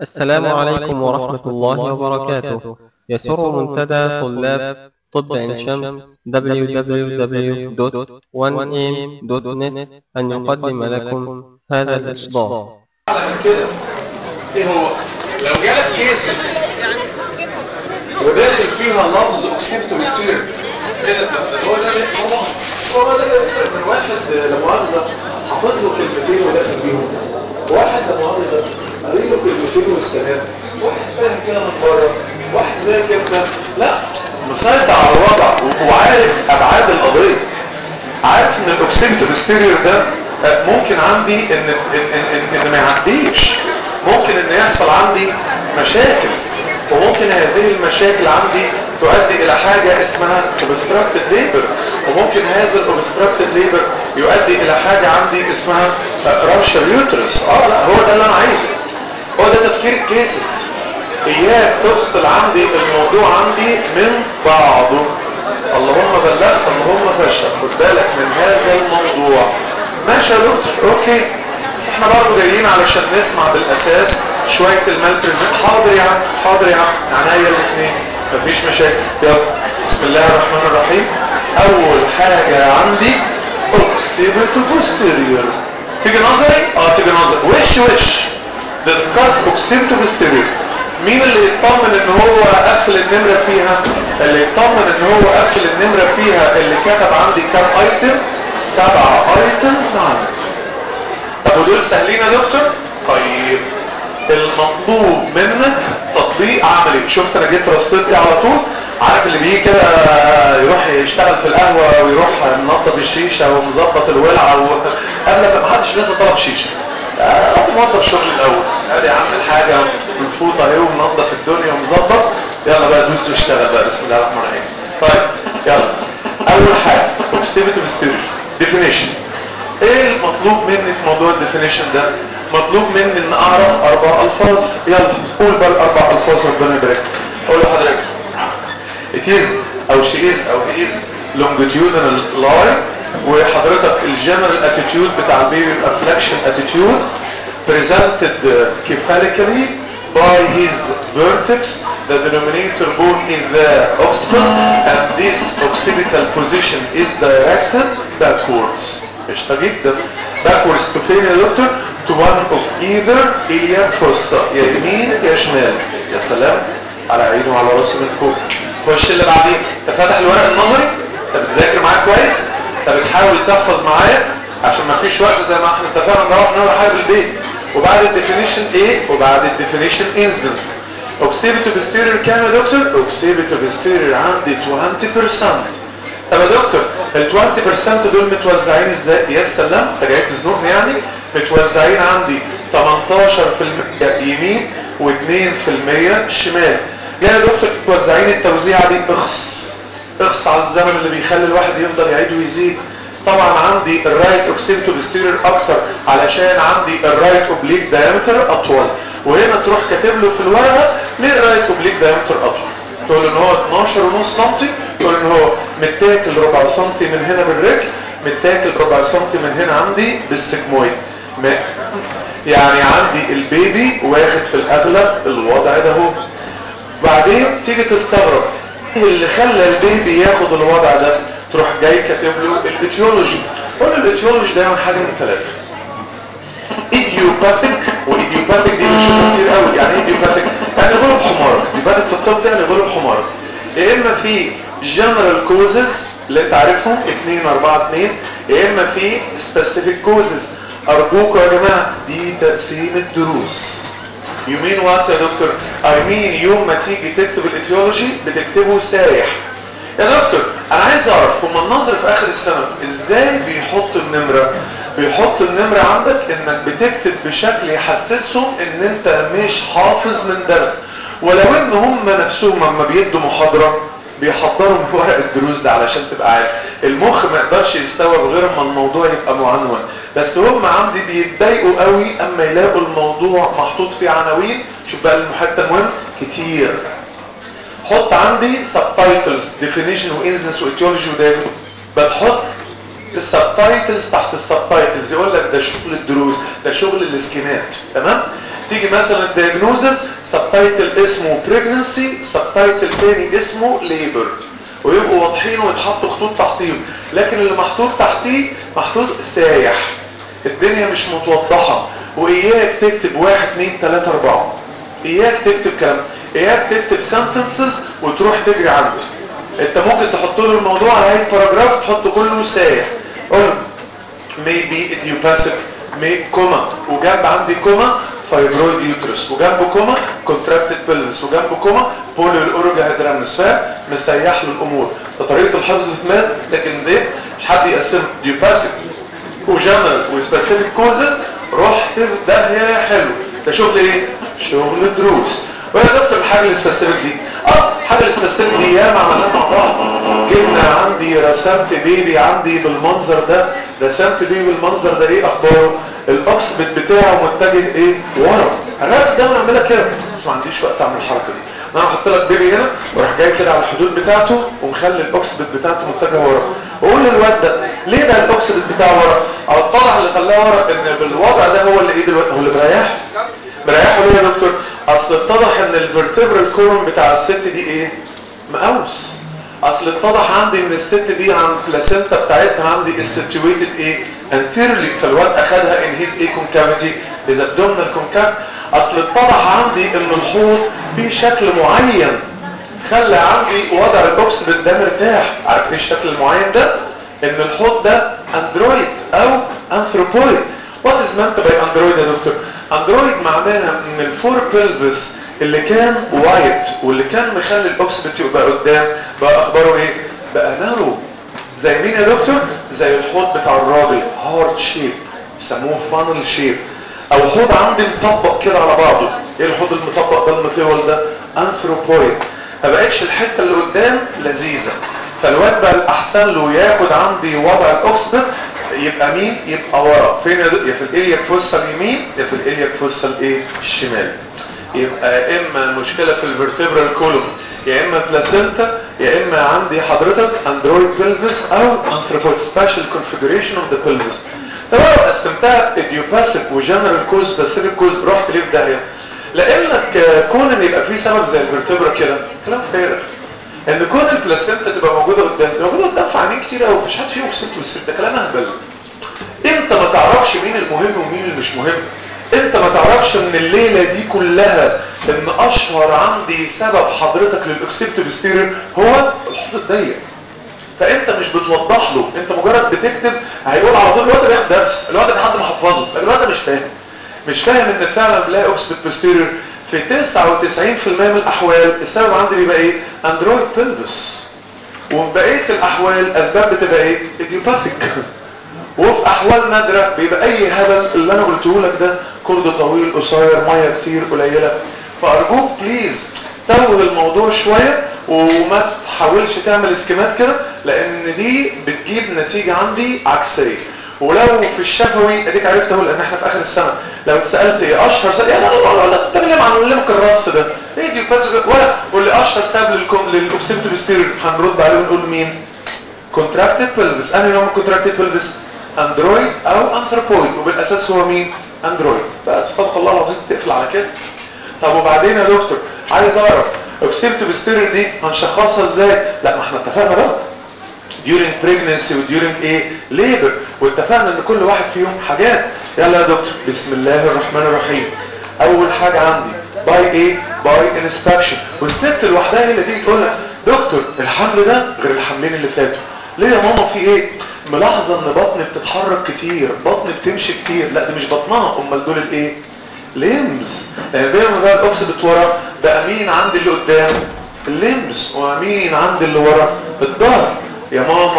السلام عليكم ورحمة الله وبركاته يسر منتدى طلاب طب عين شمس www.1am.net أن يقدم لكم هذا الإصدار من كده ايه هو لو جالك كيس وداخل فيها لفظ اوكسيبتومستير ايه ده هو ده ليه طبعا هو ده ليه من واحد لا مؤاخذه حافظ له كلمتين وداخل بيهم واحد لا مؤاخذه قاري له كلمتين والسلام واحد فاهم كده من بره واحد زي كده لا مسيطر على الوضع وعارف ابعاد القضيه عارف ان الاوكسيبتومستيريور ده ممكن عندي ان ان ان, إن, إن ما يعديش ممكن ان يحصل عندي مشاكل وممكن هذه المشاكل عندي تؤدي الى حاجة اسمها obstructed labor وممكن هذا الobstructed labor يؤدي الى حاجة عندي اسمها rupture uterus اه لا هو ده اللي انا عايزه هو ده تفكير الكيسز اياك تفصل عندي الموضوع عندي من بعضه اللهم بلغت اللهم فشل خد بالك من هذا الموضوع ماشي يا دكتور اوكي بس احنا برضه جايين علشان نسمع بالاساس شويه المالبريزنت حاضر يا عم حاضر يا عم عينيا الاثنين مفيش مشاكل يلا بسم الله الرحمن الرحيم اول حاجه عندي اوكسيبيتو بوستيريور تيجي نظري اه تيجي نظري وش وش ديسكاس اوكسيبيتو بوستيريور مين اللي يطمن ان هو قفل النمره فيها اللي يطمن ان هو قفل النمره فيها اللي كتب عندي كام ايتم سبعة ايتمز عندي طب ودول سهلين يا دكتور طيب المطلوب منك تطبيق عملي شفت انا جيت رصيت ايه على طول عارف اللي بيجي كده يروح يشتغل في القهوه ويروح منظف الشيشه ومظبط الولعه و... قبل ما حدش لسه طلب شيشه رحت موظف شغل الاول ادي عامل حاجه منفوطه اهي ومنظف الدنيا ومظبط يلا بقى دوس واشتغل بقى بسم الله الرحمن الرحيم طيب يلا اول حاجه اوكسيبيتيف ستيريو ديفينيشن ايه المطلوب مني في موضوع الديفينيشن ده مطلوب مني ان اعرف اربع الفاظ يلا قول بقى الاربع الفاظ ربنا يبارك قول لحضرتك it is او she is او he is longitudinal line وحضرتك الجنرال اتيتيود بتاع البيبي الافلكشن اتيتيود presented cephalically by his vertex the denominator bone in the occiput and this occipital position is directed backwards قشطة جدا backwards to فين يا دكتور to one of either iliac fossa يا يمين يا شمال يا سلام على عينه وعلى راسه من فوق خش اللي بعديه انت فاتح الورق النظري انت بتذاكر معايا كويس انت بتحاول تحفظ معايا عشان ما فيش وقت زي ما احنا اتفقنا نروح نقرا حاجه بالبيت وبعد الديفينيشن ايه وبعد الديفينيشن انسدنس اوكسيبيتو بستيريور كام يا دكتور اوكسيبيتو بستيريور عندي 20% طب يا دكتور ال 20% دول متوزعين ازاي يا سلام انت جاي تزنقني يعني متوزعين عندي 18% يمين و2% شمال يا دكتور متوزعين التوزيعه دي اخص اخص على الزمن اللي بيخلي الواحد يفضل يعيد ويزيد طبعا عندي الرايت اوكسيبتو بستيريور اكتر علشان عندي الرايت اوبليك دايمتر اطول وهنا تروح كاتب له في الورقه ليه الرايت اوبليك دايمتر اطول تقول ان هو 12 ونص سم تقول ان هو متاكل ربع سنتي من هنا بالرجل متاكل ربع سنتي من هنا عندي بالسجمويد يعني عندي البيبي واخد في الاغلب الوضع ده هو بعدين تيجي تستغرب ايه اللي خلى البيبي ياخد الوضع ده تروح جاي كاتب له الاتيولوجي قول الاتيولوجي دايما حاجه من ثلاثه ايديوباثيك وايديوباثيك دي بنشوفها كتير قوي يعني ايه ايديوباثيك يعني غلب حمارك ايديوباثيك في الطب ده يعني غلب حمارك يا اما في جنرال كوزز اللي انت عارفهم 2 4 2 يا اما في سبيسيفيك كوزز ارجوكوا يا جماعه دي تقسيم الدروس يومين وقت يا دكتور اي مين يوم ما تيجي تكتب الاتيولوجي بتكتبه سايح يا دكتور انا عايز اعرف هما النظر في اخر السنه ازاي بيحطوا النمره بيحطوا النمره عندك انك بتكتب بشكل يحسسهم ان انت مش حافظ من درس ولو ان هم نفسهم لما بيدوا محاضره بيحضروا من ورق الدروس ده علشان تبقى عارف المخ ما يقدرش يستوعب غير اما الموضوع يبقى معنون بس هم عندي بيتضايقوا قوي اما يلاقوا الموضوع محطوط فيه عناوين شوف بقى الحته المهم كتير حط عندي سبتايتلز ديفينيشن وانزنس وايتيولوجي وده بتحط السبتايتلز تحت السبتايتلز يقول لك ده شغل الدروس ده شغل الاسكيمات تمام تيجي مثلا الدياجنوزس سبتايتل اسمه بريجنسي سبتايتل تاني اسمه ليبر ويبقوا واضحين ويتحطوا خطوط تحتيهم لكن اللي محطوط تحتيه محطوط سايح الدنيا مش متوضحة واياك تكتب واحد اتنين تلاتة اربعة اياك تكتب كلام اياك تكتب sentences وتروح تجري عنده انت ممكن تحط له الموضوع على هيئة باراجراف تحطه كله سايح قول maybe idiopathic may كوما وجنب عندي كوما فايبرويد يوترس وجنبه كوما كونتراكتد بلفس وجنبه كوما بوليو الاورجا هيدرامنس مسيح له الامور فطريقه الحفظ في مات لكن ده مش حد يقسم ديوباسيك وجنرال وسبيسيفيك كوزز رحت في داهيه حلو ده شغل ايه؟ شغل دروس ويا دكتور الحاجه السبيسيفيك دي اه الحاجه السبيسيفيك دي ياما عملناها مع بعض جبنا عندي رسمت بيبي عندي بالمنظر ده رسمت بيبي بالمنظر ده ايه اخباره الاوكسبت بتاعه متجه ايه ورا الراجل ده بنعملها كده بس ما عنديش وقت اعمل الحركه دي انا هحط لك بيبي هنا واروح جاي كده على الحدود بتاعته ومخلي الاوكسبت بتاعته متجه ورا واقول للواد ده ليه ده الاوكسبت بتاعه ورا او الطلع اللي خلاه ورا ان بالوضع ده هو اللي ايه دلوقتي هو اللي مريح مريحه ليه يا دكتور اصل اتضح ان الفرتبرال كولوم بتاع الست دي ايه مقوس اصل اتضح عندي ان الست دي عن البلاسينتا بتاعتها عندي السيتويتد ايه انتيرلي فالواد اخدها ان هيز ايه كونكافيتي هيز ابدومينال كونكاف اصل اتضح عندي ان الحوض فيه شكل معين خلى عندي وضع الاوكسبت ده مرتاح عارف ايه الشكل المعين ده ان الحوض ده اندرويد او انثروبويد وات از meant باي اندرويد يا دكتور اندرويد معناها ان الفور بيلفس اللي كان وايت واللي كان مخلي الاوكسبت يبقى قدام بقى اخباره ايه بقى نارو زي مين يا دكتور زي الحوض بتاع الراجل هارد شيب يسموه فانل شيب او حوض عندي مطبق كده على بعضه ايه الحوض المطبق ده المطول ده انثروبويد ما بقتش الحته اللي قدام لذيذه فالواد بقى الاحسن له ياخد عندي وضع الاوكسبت يبقى مين يبقى ورا فين يا دكتور؟ يا في الالياك فوسا اليمين يا في الالياك فوسا الايه الشمال يبقى يا اما المشكله في الفرتبرال كولوم يا اما بلاسينتا يا اما عندي حضرتك اندرويد بلفس او انثروبويد سبيشال كونفيجريشن اوف ذا بلفس لو قسمتها ايديوباثيك وجنرال كوز سبيسيفيك كوز رحت ليه في داهيه لانك كون ان يبقى في سبب زي الفرتبرا كده كلام فارغ ان كون البلاسينتا تبقى موجوده قدام تبقى موجوده قدام في عينين كتير قوي مفيش حد فيهم كسبت بالست ده كلام اهبل انت ما تعرفش مين المهم ومين اللي مش مهم انت ما تعرفش من الليلة دي كلها ان اشهر عندي سبب حضرتك للاكسبتيف ستيرن هو الحوض الضيق فانت مش بتوضح له انت مجرد بتكتب هيقول على طول الواد بياخد درس الواد ده حد محفظه الواد ده مش فاهم مش فاهم ان فعلا بلاقي اوكسبت بوستيريور في 99% من الاحوال السبب عندي بيبقى ايه اندرويد بلفس وفي بقيه الاحوال اسباب بتبقى ايه ايديوباثيك وفي احوال نادرة بيبقى اي هبل اللي انا قلته لك ده كرد طويل قصير ميه كتير قليلة فارجوك بليز توه الموضوع شوية وما تحاولش تعمل اسكيمات كده لان دي بتجيب نتيجة عندي عكسية ولو في الشفوي اديك عرفت اهو لان احنا في اخر السنة لو اتسالت ايه اشهر سبب يعني لا لا لا ده اللي معلمك الراس ده ايه دي بس ولا قول لي اشهر سبب للاوكسيبتو ستيريو هنرد عليه ونقول مين كونتراكتد بلفس انهي نوع من كونتراكتد بلفس اندرويد او انثروبويد وبالاساس هو مين اندرويد بقى صدق الله العظيم تقفل على كده طب وبعدين يا دكتور عايز اعرف اوكسيبتو ستيريو دي هنشخصها ازاي لا ما احنا اتفقنا بقى during pregnancy و during ايه labor واتفقنا ان كل واحد فيهم حاجات يلا يا دكتور بسم الله الرحمن الرحيم اول حاجة عندي باي ايه باي انسبكشن والست لوحدها هي اللي تيجي تقول لك دكتور الحمل ده غير الحملين اللي فاتوا ليه يا ماما في ايه ملاحظة ان بطني بتتحرك كتير بطني بتمشي كتير لا دي مش بطنها امال دول الايه ليمز يعني بينما بقى الاوكسبت ورا بقى مين عندي اللي قدام الليمز ومين عندي اللي ورا الظهر يا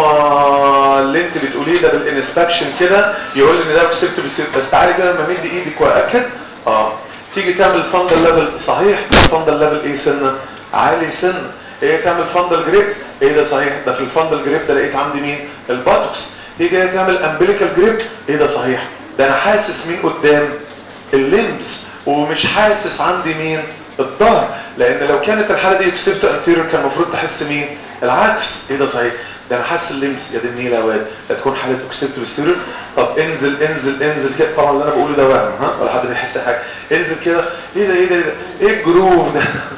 ماما اللي انت بتقوليه ده بالانسبكشن كده يقول لي ان ده كسبت بس تعالي كده لما مد ايدك واكد اه تيجي تعمل فندل ليفل صحيح فندل ليفل ايه سنه عالي سنه ايه تعمل فندل جريب ايه ده صحيح ده في الفندل جريب ده لقيت عندي مين الباتوكس تيجي تعمل امبليكال جريب ايه ده صحيح ده انا حاسس مين قدام الليمبس ومش حاسس عندي مين الظهر لان لو كانت الحاله دي كسبت انتيريور كان المفروض تحس مين العكس ايه ده صحيح ده انا حاسس اللمس يا دي النيله يا واد ده تكون حاله اوكسيبتو ستيريو طب انزل انزل انزل كده طبعا اللي انا بقوله ده وهم ها ولا حد بيحس حاجه انزل كده ايه ده ايه ده ايه ده ايه الجروف ده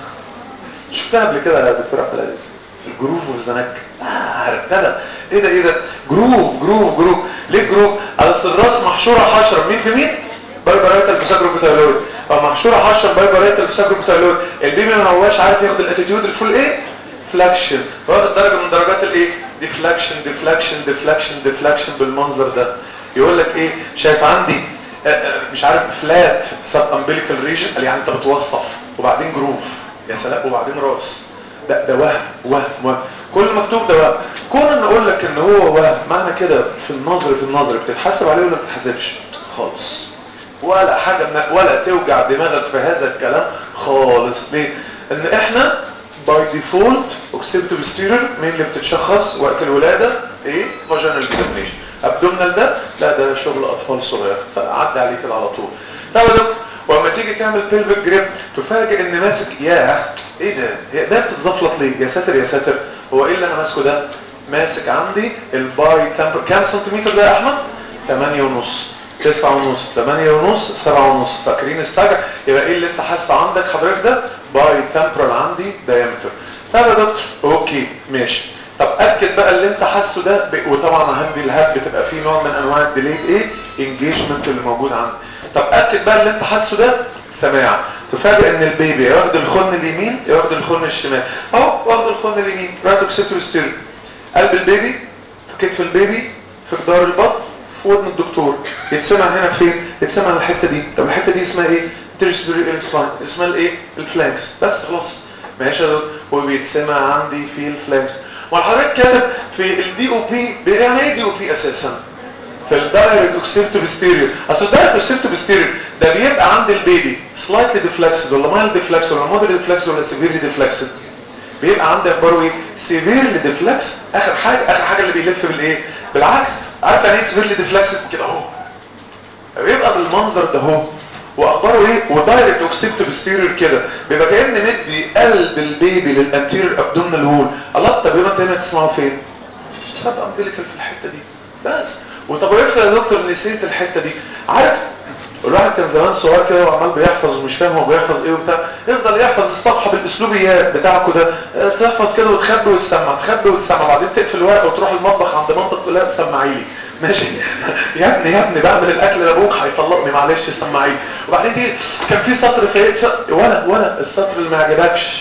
شفتها قبل كده يا دكتور عبد العزيز الجروف والزنك اه كده ايه ده ايه ده جروف جروف جروف ليه جروف على الراس محشوره حشره مين في مين بايبرايتال بساكروكوتايلويد او محشوره حشره بايبرايتال بساكروكوتايلويد البيبي ما هواش عارف ياخد الاتيتيود الفول ايه فلاكشن واخد درجه من درجات الايه ديفلاكشن ديفلاكشن ديفلاكشن ديفلاكشن بالمنظر ده يقول لك ايه شايف عندي آه آه مش عارف فلات سب امبليكال ريجن يعني انت بتوصف وبعدين جروف يا سلام وبعدين راس ده ده وهم وهم وهم كل مكتوب ده وهم كون ان اقول لك ان هو وهم معنى كده في النظر في النظر بتتحاسب عليه ولا ما بتتحاسبش خالص ولا حاجه من ولا توجع دماغك في هذا الكلام خالص ليه ان احنا باي ديفولت اوكسيبتو ستيرر مين اللي بتتشخص وقت الولاده ايه فاجينال اكزامينيشن ابدومينال ده لا ده شغل اطفال صغير فعدي عليه كده على طول طب يا دكتور ولما تيجي تعمل بيلفيك جريب تفاجئ ان ماسك ياه ايه ده هي ده بتتزفلط ليه يا ساتر يا ساتر هو ايه اللي انا ماسكه ده ماسك عندي الباي تمبر كام سنتيمتر ده يا احمد 8 ونص 9 ونص 8 ونص 7 ونص فاكرين السجع يبقى ايه اللي انت حاسه عندك حضرتك ده باي تمبرال عندي دايمتر طب يا دكتور اوكي ماشي طب اكد بقى اللي انت حاسه ده ب... وطبعا اهم الهاب بتبقى فيه نوع من انواع الديليد ايه انجيجمنت اللي موجود عندك طب اكد بقى اللي انت حاسه ده سماع تفاجئ ان البيبي ياخد الخن اليمين ياخد الخن الشمال اهو واخد الخن اليمين راتو ستير قلب البيبي في كتف البيبي في جدار البطن في ودن الدكتور يتسمع هنا فين يتسمع الحته دي طب الحته دي اسمها ايه تريسبري سلاين اسمها الايه الفلانكس بس خلاص ماشي يا دكتور هو بيتسمع عندي في الفلانكس وحضرتك كاتب في الدي او بي يعني ايه دي او بي اساسا في الدايركت اوكسيبتو ستيريو اصل الدايركت اوكسيبتو ستيريو ده بيبقى عند البيبي سلايتلي ديفلكسد ولا مايل ديفلكسد ولا مودريت ديفلكسد ولا سيفيرلي ديفلكسد بيبقى عندك برضه ايه سيفيرلي ديفلكس اخر حاجه اخر حاجه اللي بيلف بالايه بالعكس عارف يعني ايه سيفيرلي ديفلكسد كده اهو بيبقى بالمنظر ده اهو واخباره ايه ودايركت اوكسيبتو ستيريو كده بيبقى كان مدي قلب البيبي للانتيريور ابدومينال وول الله طب يبقى انت هنا تسمعه فين سب امبليكال في الحته دي بس وطب افرض يا دكتور نسيت الحته دي عارف الواحد كان زمان صغير كده وعمال بيحفظ ومش فاهم هو بيحفظ ايه وبتاع يفضل يحفظ الصفحه بالاسلوبيات بتاعكم ده تحفظ كده وتخبي وتسمع تخبي وتسمع بعدين تقفل الورقه وتروح المطبخ عند منطق تقول لها سمعي لي ماشي يا ابني يا ابني بعمل الاكل لابوك هيطلقني معلش سمعي لي وبعدين دي كان في سطر في ولا ولا السطر اللي ما عجبكش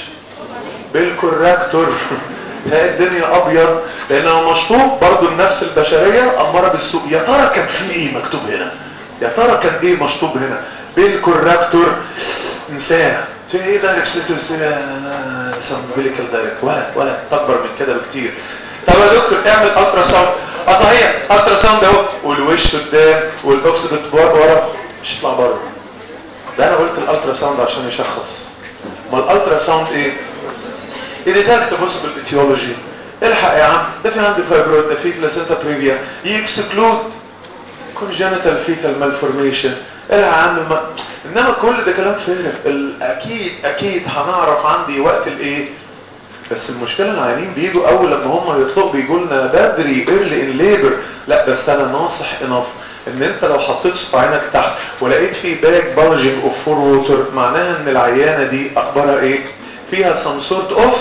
بالكوركتور تلاقي الدنيا ابيض لانه مشطوب برضو النفس البشريه اماره بالسوء يا ترى كان في ايه مكتوب هنا يا ترى كان ايه مشطوب هنا بالكوركتور انساه في ايه ده ركسيتو سمبليكال دايركت ولا ولا اكبر من كده بكتير طب يا دكتور اعمل الترا ساوند اه صحيح الترا ساوند اهو والوش قدام والاوكسيدت ورا مش يطلع بره ده انا قلت الالترا ساوند عشان يشخص ما الالترا ساوند ايه يديتكت بوسبل اتيولوجي الحق يا عم ده في عندي فايبرويد ده في بلاسينتا بريفيا يكسكلود كونجنتال فيتال مالفورميشن الحق يا عم الم... انما كل ده كلام فارغ اكيد اكيد هنعرف عندي وقت الايه بس المشكله العيانين بيجوا اول لما هم يطلقوا بيجوا لنا بدري ايرلي ان ليبر لا بس انا ناصح انف ان انت لو حطيت صباعينك تحت ولقيت في باك بالجنج اوف فور ووتر معناها ان العيانه دي اخبارها ايه فيها سم سورت اوف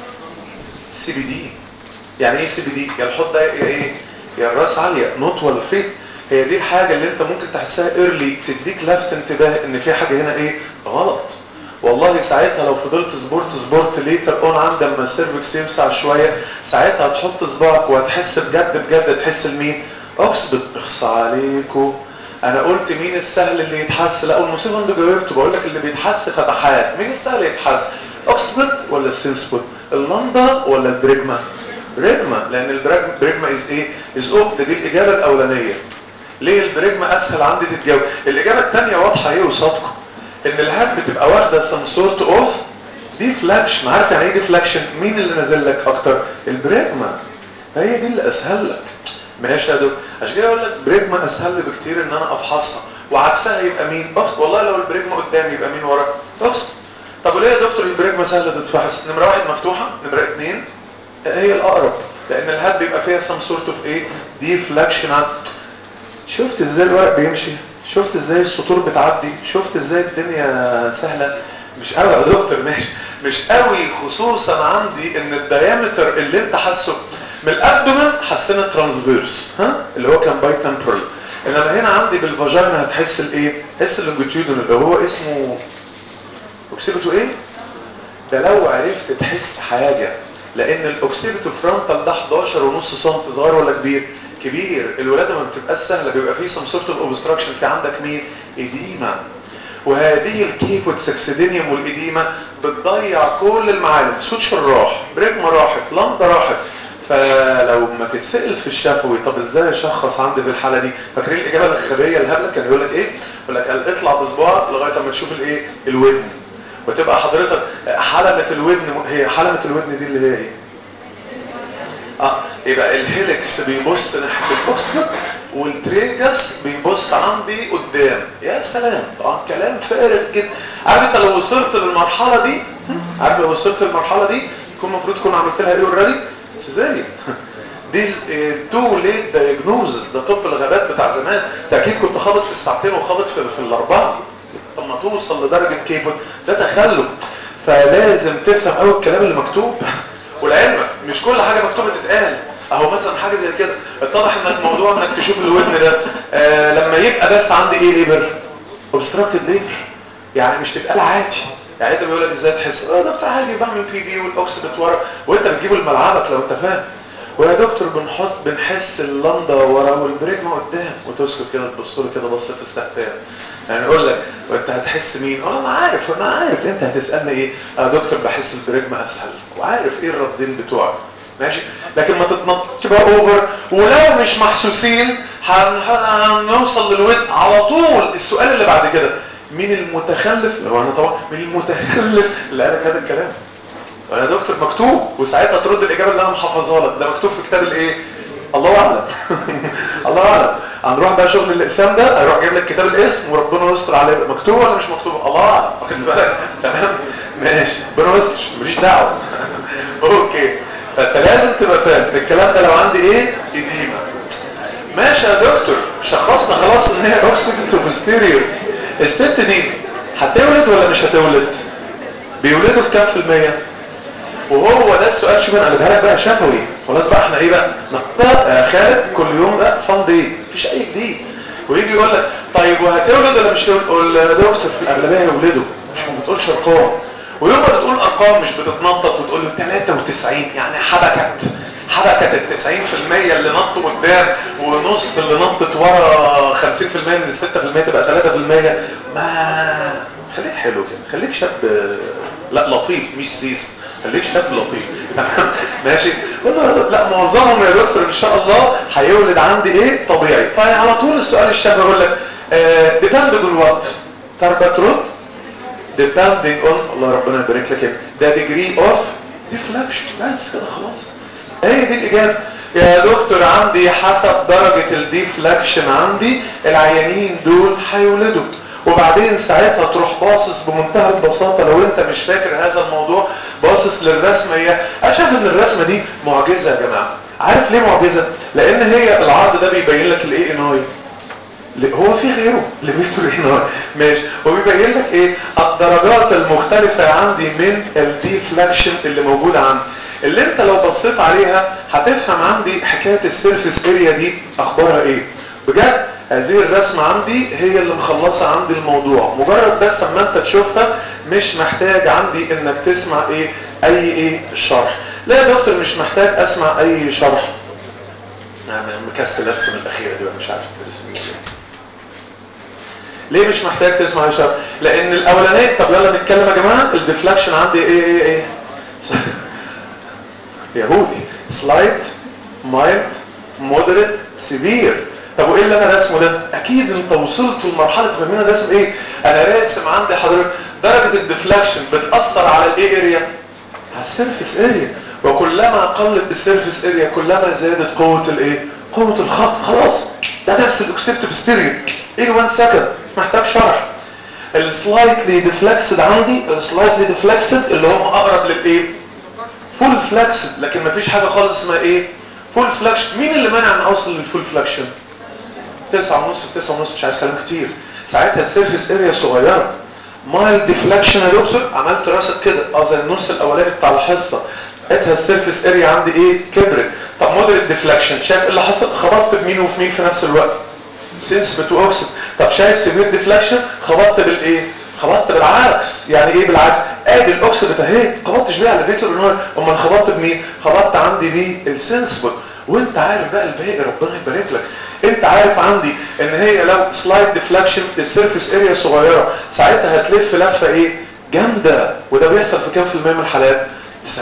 سي بي دي يعني ايه سي بي دي يا الحوض ده يا ايه يا الراس عاليه نوت ولا فيت هي دي الحاجه اللي انت ممكن تحسها ايرلي تديك لفت انتباه ان في حاجه هنا ايه غلط والله ساعتها لو فضلت سبورت سبورت ليتر اون عند ما السيرفكس يوسع شويه ساعتها هتحط صباعك وهتحس بجد بجد تحس لمين اكسبت اخص عليكم انا قلت مين السهل اللي يتحس لا المصيبه انت جاوبت بقول لك اللي بيتحس فتحات مين السهل يتحس اوكسبت ولا السينسبوت اللمبه ولا البريجما بريجما لان البريجما از ايه از اوب دي الاجابه الاولانيه ليه البريجما اسهل عندي تتجاوب الاجابه الثانيه واضحه ايه قصادكم ان الهاب بتبقى واخده سم سورت اوف ديفلاكشن عارف يعني ايه ديفلاكشن مين اللي نازل لك اكتر البريجما هي دي اللي اسهل لك ماشي يا دكتور عشان كده اقول لك بريجما اسهل لي بكتير ان انا افحصها وعكسها يبقى مين اخت والله لو البريجما قدامي يبقى مين ورا اخت طب وليه يا دكتور البريجما سهله تتفحص نمره واحد مفتوحه نمره اثنين هي الاقرب لان الهاد بيبقى فيها some sort of ايه deflection عن شفت ازاي الورق بيمشي شفت ازاي السطور بتعدي شفت ازاي الدنيا سهله مش قوي يا دكتور ماشي مش قوي خصوصا عندي ان الديامتر اللي انت حاسه من الابدومن حسينا ترانسفيرس ها اللي هو كان باي تمبرال انما هنا عندي بالفاجينا هتحس الايه تحس اللونجيتيودنال اللي هو اسمه اوكسيبتو ايه ده لو عرفت تحس حاجه لان الاوكسيبتو فرونتال ده 11 ونص سم صغير ولا كبير كبير الولاده ما بتبقاش سهله بيبقى فيه سم سورت اوف اوبستراكشن في عندك مين اديما وهذه الكيبوت سكسيدينيوم والإديمة بتضيع كل المعالم سوتشر راح بريجما راحت لمبة راحت فلو ما تتسأل في الشفوي طب ازاي اشخص عندي في الحالة دي فاكرين الإجابة الخبية الهبلة كان يقول لك ايه يقول لك قال اطلع بصباعك لغاية ما تشوف الايه الودن وتبقى حضرتك حلمة الودن هي حلمة الودن دي اللي هي ايه اه يبقى الهيلكس بيبص ناحيه الاوكسفورد والتريجس بيبص عندي قدام يا سلام طبعا كلام فارغ جدا عارف انت لو وصلت للمرحله دي عارف لو وصلت للمرحله دي يكون المفروض تكون عملت لها ايه اوريدي سيزاريان ديز تو ليت دايجنوزز ده طب الغابات بتاع زمان انت اكيد كنت خابط في الساعتين وخابط في, في الاربعه اما توصل لدرجه كيبل ده تخلف فلازم تفهم قوي الكلام اللي مكتوب والعلم مش كل حاجة مكتوبة تتقال اهو مثلا حاجة زي كده اتضح انك موضوع انك تشوف الودن ده آه لما يبقى بس عندي ايه ليبر obstructed ليبر يعني مش تتقال عادي يعني انت بيقول لك ازاي تحس اه دكتور عادي بعمل بي بي والاوكس بتورا وانت بتجيبه لملعبك لو انت فاهم ويا دكتور بنحط بنحس اللمضه ورا والبريجما قدام وتسكت كده تبص له كده بصه السهتان يعني يقول لك وانت هتحس مين اه انا عارف انا عارف انت هتسالني ايه اه دكتور بحس البريجما اسهل وعارف ايه الردين بتوعك ماشي لكن ما تتنطش بقى اوفر ولو مش محسوسين هنوصل للود على طول السؤال اللي بعد كده مين المتخلف لو انا طبعا مين المتخلف اللي قالك هذا الكلام يا دكتور مكتوب وساعتها ترد الاجابه اللي انا محفظها لك ده مكتوب في كتاب الايه الله اعلم الله اعلم هنروح بقى شغل الاقسام ده هيروح جايب لك كتاب الاسم وربنا يستر عليه مكتوب ولا مش مكتوب الله اعلم واخد بالك تمام ماشي ربنا يستر ماليش دعوه اوكي فانت لازم تبقى فاهم الكلام ده لو عندي ايه اديمه ماشي يا دكتور شخصنا خلاص ان هي اوكسيدنت وبستيريور الست دي هتولد ولا مش هتولد بيولدوا في كام في المية وهو ده السؤال شوف انا قلبها لك بقى شفوي خلاص بقى احنا ايه بقى نقطة خالد كل يوم ده فان دي مفيش اي جديد ويجي يقول لك طيب وهتولد ولا مش تولد قول دكتور في الاغلبيه يولدوا مش ما بتقولش ارقام ويوم ما بتقول ارقام مش بتتنطط وتقول له 93 يعني حبكت حبكت ال 90% اللي نطوا قدام ونص اللي نطت ورا 50% من ال 6% تبقى 3% ما خليك حلو كده خليك شاب لا لطيف مش سيس خليك شاب لطيف ماشي لا معظمهم يا دكتور ان شاء الله هيولد عندي ايه طبيعي فعلى طول السؤال الشاب يقول لك ديبند اون وات تربى ترد depending on الله ربنا يبارك لك ده degree of deflection بس كده خلاص هي دي الاجابه يا دكتور عندي حسب درجة الديفلكشن عندي العيانين دول هيولدوا وبعدين ساعتها تروح باصص بمنتهى البساطة لو انت مش فاكر هذا الموضوع باصص للرسمة هي انا شايف ان الرسمة دي معجزة يا جماعة عارف ليه معجزة لان هي العرض ده بيبين لك الايه انوي هو في غيره لفيكتور انوي ماشي وبيبين لك ايه الدرجات المختلفة عندي من الديفلكشن اللي موجودة عندي اللي انت لو بصيت عليها هتفهم عندي حكاية السيرفيس اريا دي اخبارها ايه بجد هذه الرسمة عندي هي اللي مخلصة عندي الموضوع مجرد بس اما انت تشوفها مش محتاج عندي انك تسمع ايه اي ايه شرح لا يا دكتور مش محتاج اسمع اي شرح انا مكسل ارسم الاخيرة دي مش عارف ترسم ازاي ليه مش محتاج تسمع اي شرح لان الاولانيه طب يلا نتكلم يا جماعه الديفلكشن عندي ايه ايه ايه يهودي سلايت مايلد مودريت سيفير طب وايه اللي انا راسمه ده اكيد انت وصلت لمرحله فاهمين انا راسم ايه انا راسم عندي حضرتك درجه الديفلكشن بتاثر على الايه اريا على السيرفيس اريا وكلما قلت السيرفيس اريا كلما زادت قوه الايه قوه الخط خلاص ده نفس الاكسبتيف ستيريو ايه 1 سكند محتاج شرح السلايتلي ديفلكسد عندي السلايتلي ديفلكسد اللي هم اقرب للايه فول فلكسد لكن مفيش حاجه خالص اسمها ايه فول فلاكشن مين اللي منع ان اوصل للفول فلاكشن تسعة ونص في تسعة ونص مش عايز كلام كتير ساعتها السيرفيس اريا صغيرة مايل ديفلكشن يا دكتور عملت راسك كده اه زي النص الاولاني بتاع الحصه لقيتها السيرفيس اريا عندي ايه كبرت طب مودريت ديفلكشن شايف ايه اللي حصل خبطت بمين وفي مين في نفس الوقت سينس بتو اوكسيد طب شايف سيفير ديفلكشن خبطت بالايه خبطت بالعكس يعني ايه بالعكس ادي الاوكسيد اهي خبطتش بيها على فيكتور انه امال خبطت بمين خبطت عندي بيه السنسبل وانت عارف بقى الباقي ربنا يبارك لك انت عارف عندي ان هي لو سلايد ديفلكشن السيرفيس اريا صغيره ساعتها هتلف لفه ايه جامده وده بيحصل في كام في المية من الحالات 90%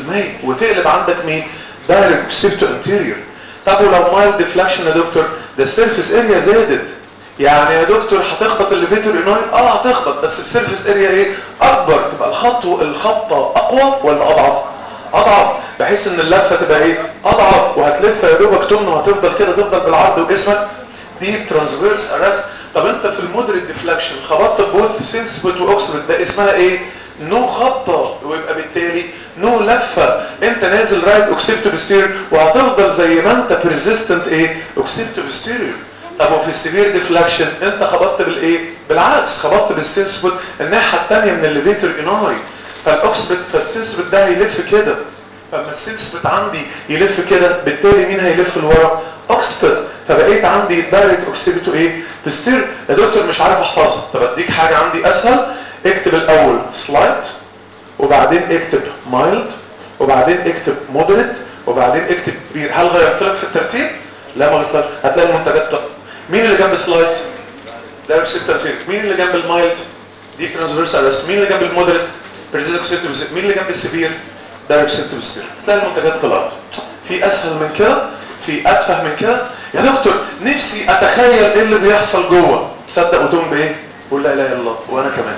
وتقلب عندك مين دايركت سيبتو انتيريور طب ولو مايل ديفلكشن يا دكتور ده السيرفيس اريا زادت يعني يا دكتور هتخبط الليفيتور انوي اه هتخبط بس بسيرفيس اريا ايه اكبر تبقى الخط الخبطه اقوى ولا اضعف اضعف بحيث ان اللفه تبقى ايه اضعف وهتلف يا دوبك تمن وهتفضل كده تفضل بالعرض وجسمك ديب ترانسفيرس ارست طب انت في المودريت ديفلكشن خبطت بوث سينسبت واوكسبت ده اسمها ايه نو خبطه ويبقى بالتالي نو لفه انت نازل رايت اوكسيبتو بستير وهتفضل زي ما انت بريزيستنت ايه اوكسيبتو بستير طب وفي السيفير ديفلكشن انت خبطت بالايه بالعكس خبطت بالسينسبت الناحيه الثانيه من الليفيتور اناي فالاوكسبت فالسينسبت ده هيلف كده فلما السينسبت عندي يلف كده بالتالي مين هيلف لورا اوكسبت فبقيت عندي دايركت اوكسيبتو ايه بستير يا دكتور مش عارف احفظها طب اديك حاجه عندي اسهل اكتب الاول سلايد وبعدين اكتب مايلد وبعدين اكتب مودريت وبعدين اكتب كبير هل غيرت لك في الترتيب لا ما غيرتلكش هتلاقي المنتجات طب مين اللي جنب سلايد دايركت سيبتو مين اللي جنب المايلد دي ترانسفيرس ارست مين اللي جنب المودريت بريزيدك سيبتو مين اللي جنب السبير دايركت سيبتو بستير تلاقي المنتجات طلعت في اسهل من كده في اتفه من كده يا دكتور نفسي اتخيل ايه اللي بيحصل جوه تصدق وتقوم بايه قول لا اله الا الله وانا كمان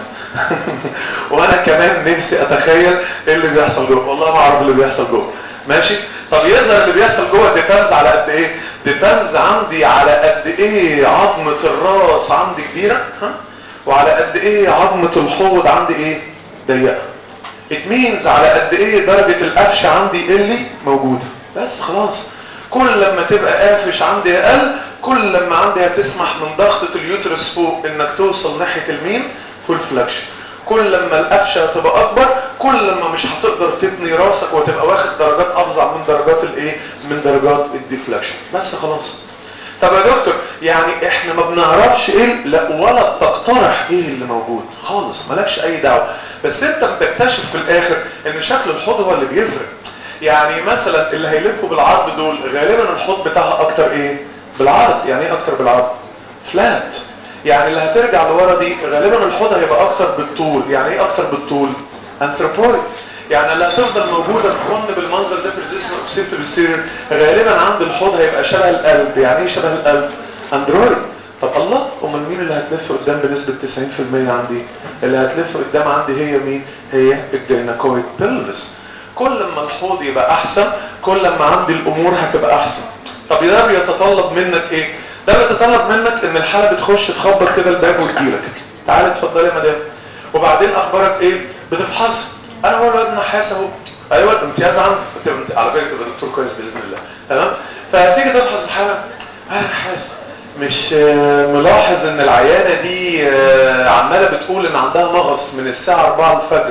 وانا كمان نفسي اتخيل ايه اللي بيحصل جوه والله ما اعرف اللي بيحصل جوه ماشي طب يظهر اللي بيحصل جوه ديبانز على قد ايه ديبانز عندي على قد ايه عظمه الراس عندي كبيره ها وعلى قد ايه عظمه الحوض عندي ايه ضيقه it means على قد ايه درجه القفش عندي اللي موجوده بس خلاص كل لما تبقى قافش عندي اقل كل لما عندي هتسمح من ضغطه اليوترس فوق انك توصل ناحيه المين فول فلاكشن كل لما القفشه تبقى اكبر كل لما مش هتقدر تبني راسك وتبقى واخد درجات افظع من درجات الايه من درجات الديفلكشن بس خلاص طب يا دكتور يعني احنا ما بنعرفش ايه لا ولا تقترح ايه اللي موجود خالص مالكش اي دعوه بس انت بتكتشف في الاخر ان شكل الحوض هو اللي بيفرق يعني مثلا اللي هيلفوا بالعرض دول غالبا الحوض بتاعها اكتر ايه بالعرض يعني ايه اكتر بالعرض فلات يعني اللي هترجع لورا دي غالبا الحوض هيبقى اكتر بالطول يعني ايه اكتر بالطول انثروبويد يعني اللي هتفضل موجودة تخن بالمنظر ده بريزيستنت اوكسيبت بستيرير غالبا عند الحوض هيبقى شبه القلب يعني ايه شبه القلب اندرويد طب الله امال مين اللي هتلف قدام بنسبة 90% عندي اللي هتلف قدام عندي هي مين هي الجيناكويد بيلفس كل ما الحوض يبقى احسن كل ما عندي الامور هتبقى احسن طب ده بيتطلب منك ايه ده بيتطلب منك ان الحالة بتخش تخبط كده الباب وتجيلك تعالى اتفضلي يا مدام وبعدين اخبارك ايه بتفحص انا هو الواد نحاس اهو ايوه امتياز عندك انت على فكره تبقى دكتور كويس باذن الله تمام فتيجي تفحص الحاله انا نحاس مش ملاحظ ان العيانه دي عماله بتقول ان عندها مغص من الساعه 4 الفجر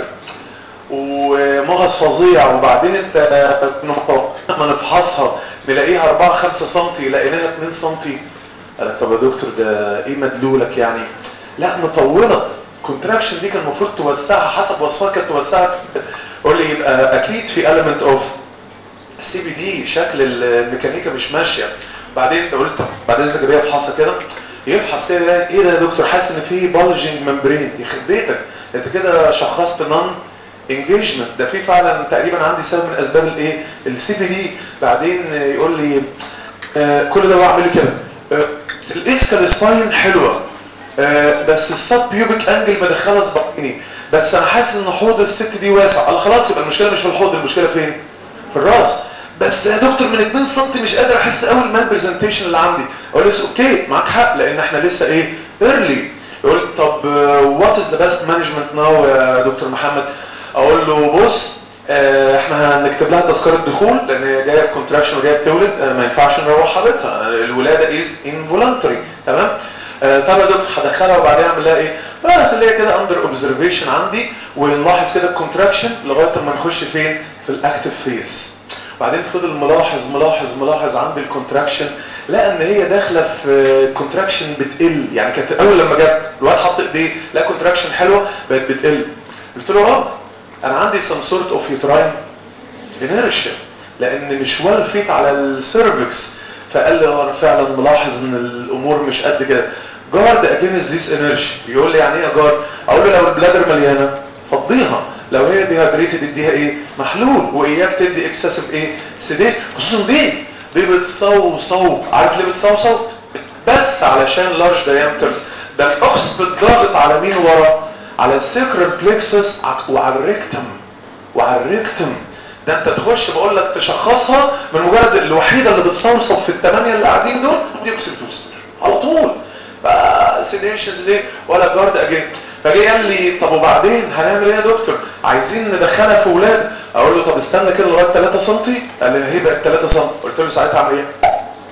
ومغص فظيع وبعدين انت لما نفحصها نلاقيها 4 5 سم لقيناها 2 سم قال لك طب يا دكتور ده ايه مدلولك يعني لا مطوله الكونتراكشن دي كان المفروض توسعها حسب وصفها كانت توسعها قول لي يبقى اكيد في element اوف سي بي دي شكل الميكانيكا مش ماشيه بعدين قلت بعدين اذنك جاي افحصها كده يفحص كده ايه ده يا دكتور حاسس ان في بالجنج ممبرين يخرب بيتك انت كده شخصت نون انجيجمنت ده في فعلا تقريبا عندي سبب من اسباب الايه السي بي دي بعدين يقول لي آه كل ده بعمل كده آه الاسكال سباين حلوه آه بس السب بيوبيك انجل بدخلها صباعيني بس انا حاسس ان حوض الست دي واسع قال خلاص يبقى المشكله مش في الحوض المشكله فين في الراس بس يا دكتور من 2 سم مش قادر احس قوي المال برزنتيشن اللي عندي اقول له اوكي معاك حق لان احنا لسه ايه ايرلي يقول طب وات از ذا بيست مانجمنت ناو يا دكتور محمد اقول له بص اه احنا هنكتب لها تذكره دخول لان هي جايه في كونتراكشن وجايه بتولد آه، ما ينفعش نروح حالتها الولاده از انفولنتري تمام آه، طب يا دكتور هدخلها وبعدين اعمل لها ايه؟ لا خليها كده اندر اوبزرفيشن عندي ونلاحظ كده الكونتراكشن لغايه ما نخش فين؟ في الاكتف فيز وبعدين فضل ملاحظ ملاحظ ملاحظ عند الكونتراكشن لقى ان هي داخله في كونتراكشن بتقل يعني كانت اول لما جت الواد حط ايديه لقى كونتراكشن حلوه بقت بتقل قلت له اه انا عندي some sort of uterine inertia لان مش وال فيت على السيرفكس فقال لي اه انا فعلا ملاحظ ان الامور مش قد كده جارد اجينست ذيس انرجي يقول لي يعني ايه يا جارد اقول له لو البلادر مليانه فضيها لو هي ديهايدريتد اديها ايه محلول واياك تدي اكسسيف ايه سيديت خصوصا دي دي بتصوصو عارف ليه بتصوصو بس علشان لارج دايمترز ده الاكس بتضغط على مين ورا على السيكرال بلكسس وعلى الريكتم وعلى الريكتم ده انت تخش بقول لك تشخصها من مجرد الوحيده اللي بتصوصو في الثمانيه اللي قاعدين دول دي اوكسيتوستر على طول بقى سيديشنز دي ولا جارد اجين فجه قال لي طب وبعدين هنعمل ايه يا دكتور عايزين ندخلها في ولاد اقول له طب استنى كده لغايه 3 سم قال لي هي بقت 3 سم قلت له ساعتها اعمل ايه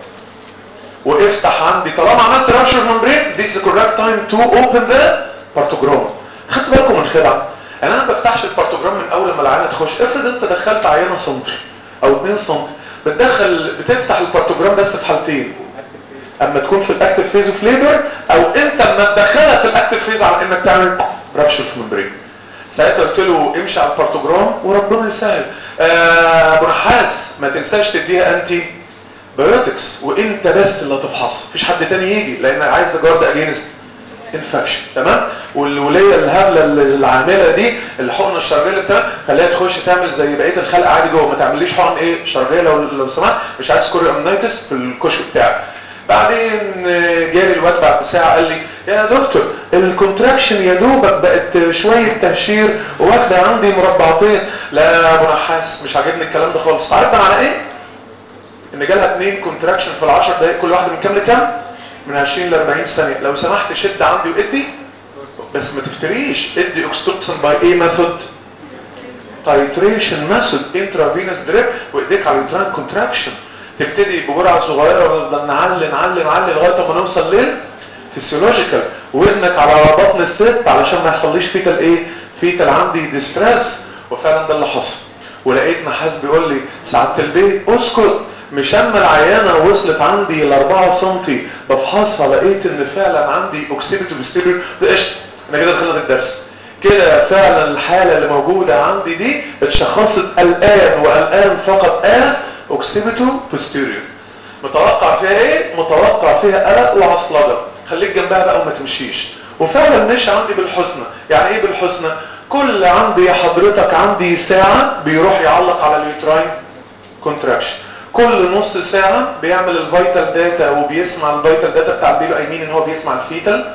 وافتح عندي طالما عملت رابشر ممبرين this is the correct time to open the partogram خدت بالكم من خدعه انا ما بفتحش البارتوجرام من اول ما العينه تخش افرض انت دخلت عينه سنتي او 2 سم بتدخل بتفتح البارتوجرام بس في حالتين اما تكون في الاكتف فيز اوف ليبر او انت اما تدخلها في الاكتف فيز على انك تعمل رابشر في ممبرين ساعتها قلت له امشي على البارتوجرام وربنا يسهل آه ابو نحاس ما تنساش تديها انتي بايوتكس وانت بس اللي هتفحص مفيش حد تاني يجي لان عايز جارد اجينست انفكشن تمام والوليه الهبله العامله دي الحقنه الشرجيه بتاعها خليها تخش تعمل زي بقيه الخلق عادي جوه ما تعمليش حقن ايه شرجيه لو لو سمحت مش عايز كوري امنيتس في الكشك بتاعك بعدين جالي الواد بعد ساعه قال لي يا دكتور الكونتراكشن يا دوبك بقت شويه تهشير واخده عندي مربعتين لا يا ابو نحاس مش عاجبني الكلام ده خالص عارف على ايه ان جالها اثنين كونتراكشن في العشر دقايق كل واحده من كام لكام من 20 ل 40 ثانيه لو سمحت شد عندي وادي بس ما تفتريش ادي اوكستوكسن باي ايه ميثود تايتريشن ميثود انترافينوس دريب وايديك على اليوتران كونتراكشن تبتدي بجرعه صغيره ونفضل نعلي نعلي نعلي لغايه ما نوصل لل فيسيولوجيكال ودنك على بطن الست علشان ما يحصليش فيتال ايه فيتال عندي ديستريس وفعلا ده اللي حصل ولقيت نحاس بيقول لي سعاده البيت اسكت مش اما العيانه وصلت عندي ل 4 سم بفحصها لقيت ان فعلا عندي اوكسيبيتو بيستيريو قشطه انا كده دخلنا في الدرس كده فعلا الحاله اللي موجوده عندي دي اتشخصت الان والان فقط از اوكسيبيتو بوستيريور متوقع فيها ايه متوقع فيها قلق وعصلجه خليك جنبها بقى وما تمشيش وفعلا مش عندي بالحسنى يعني ايه بالحسنى كل عندي حضرتك عندي ساعه بيروح يعلق على اليوتراين كونتراكشن كل نص ساعة بيعمل الفيتال داتا وبيسمع الفيتال داتا بتاع البيبي ايمين ان هو بيسمع الفيتال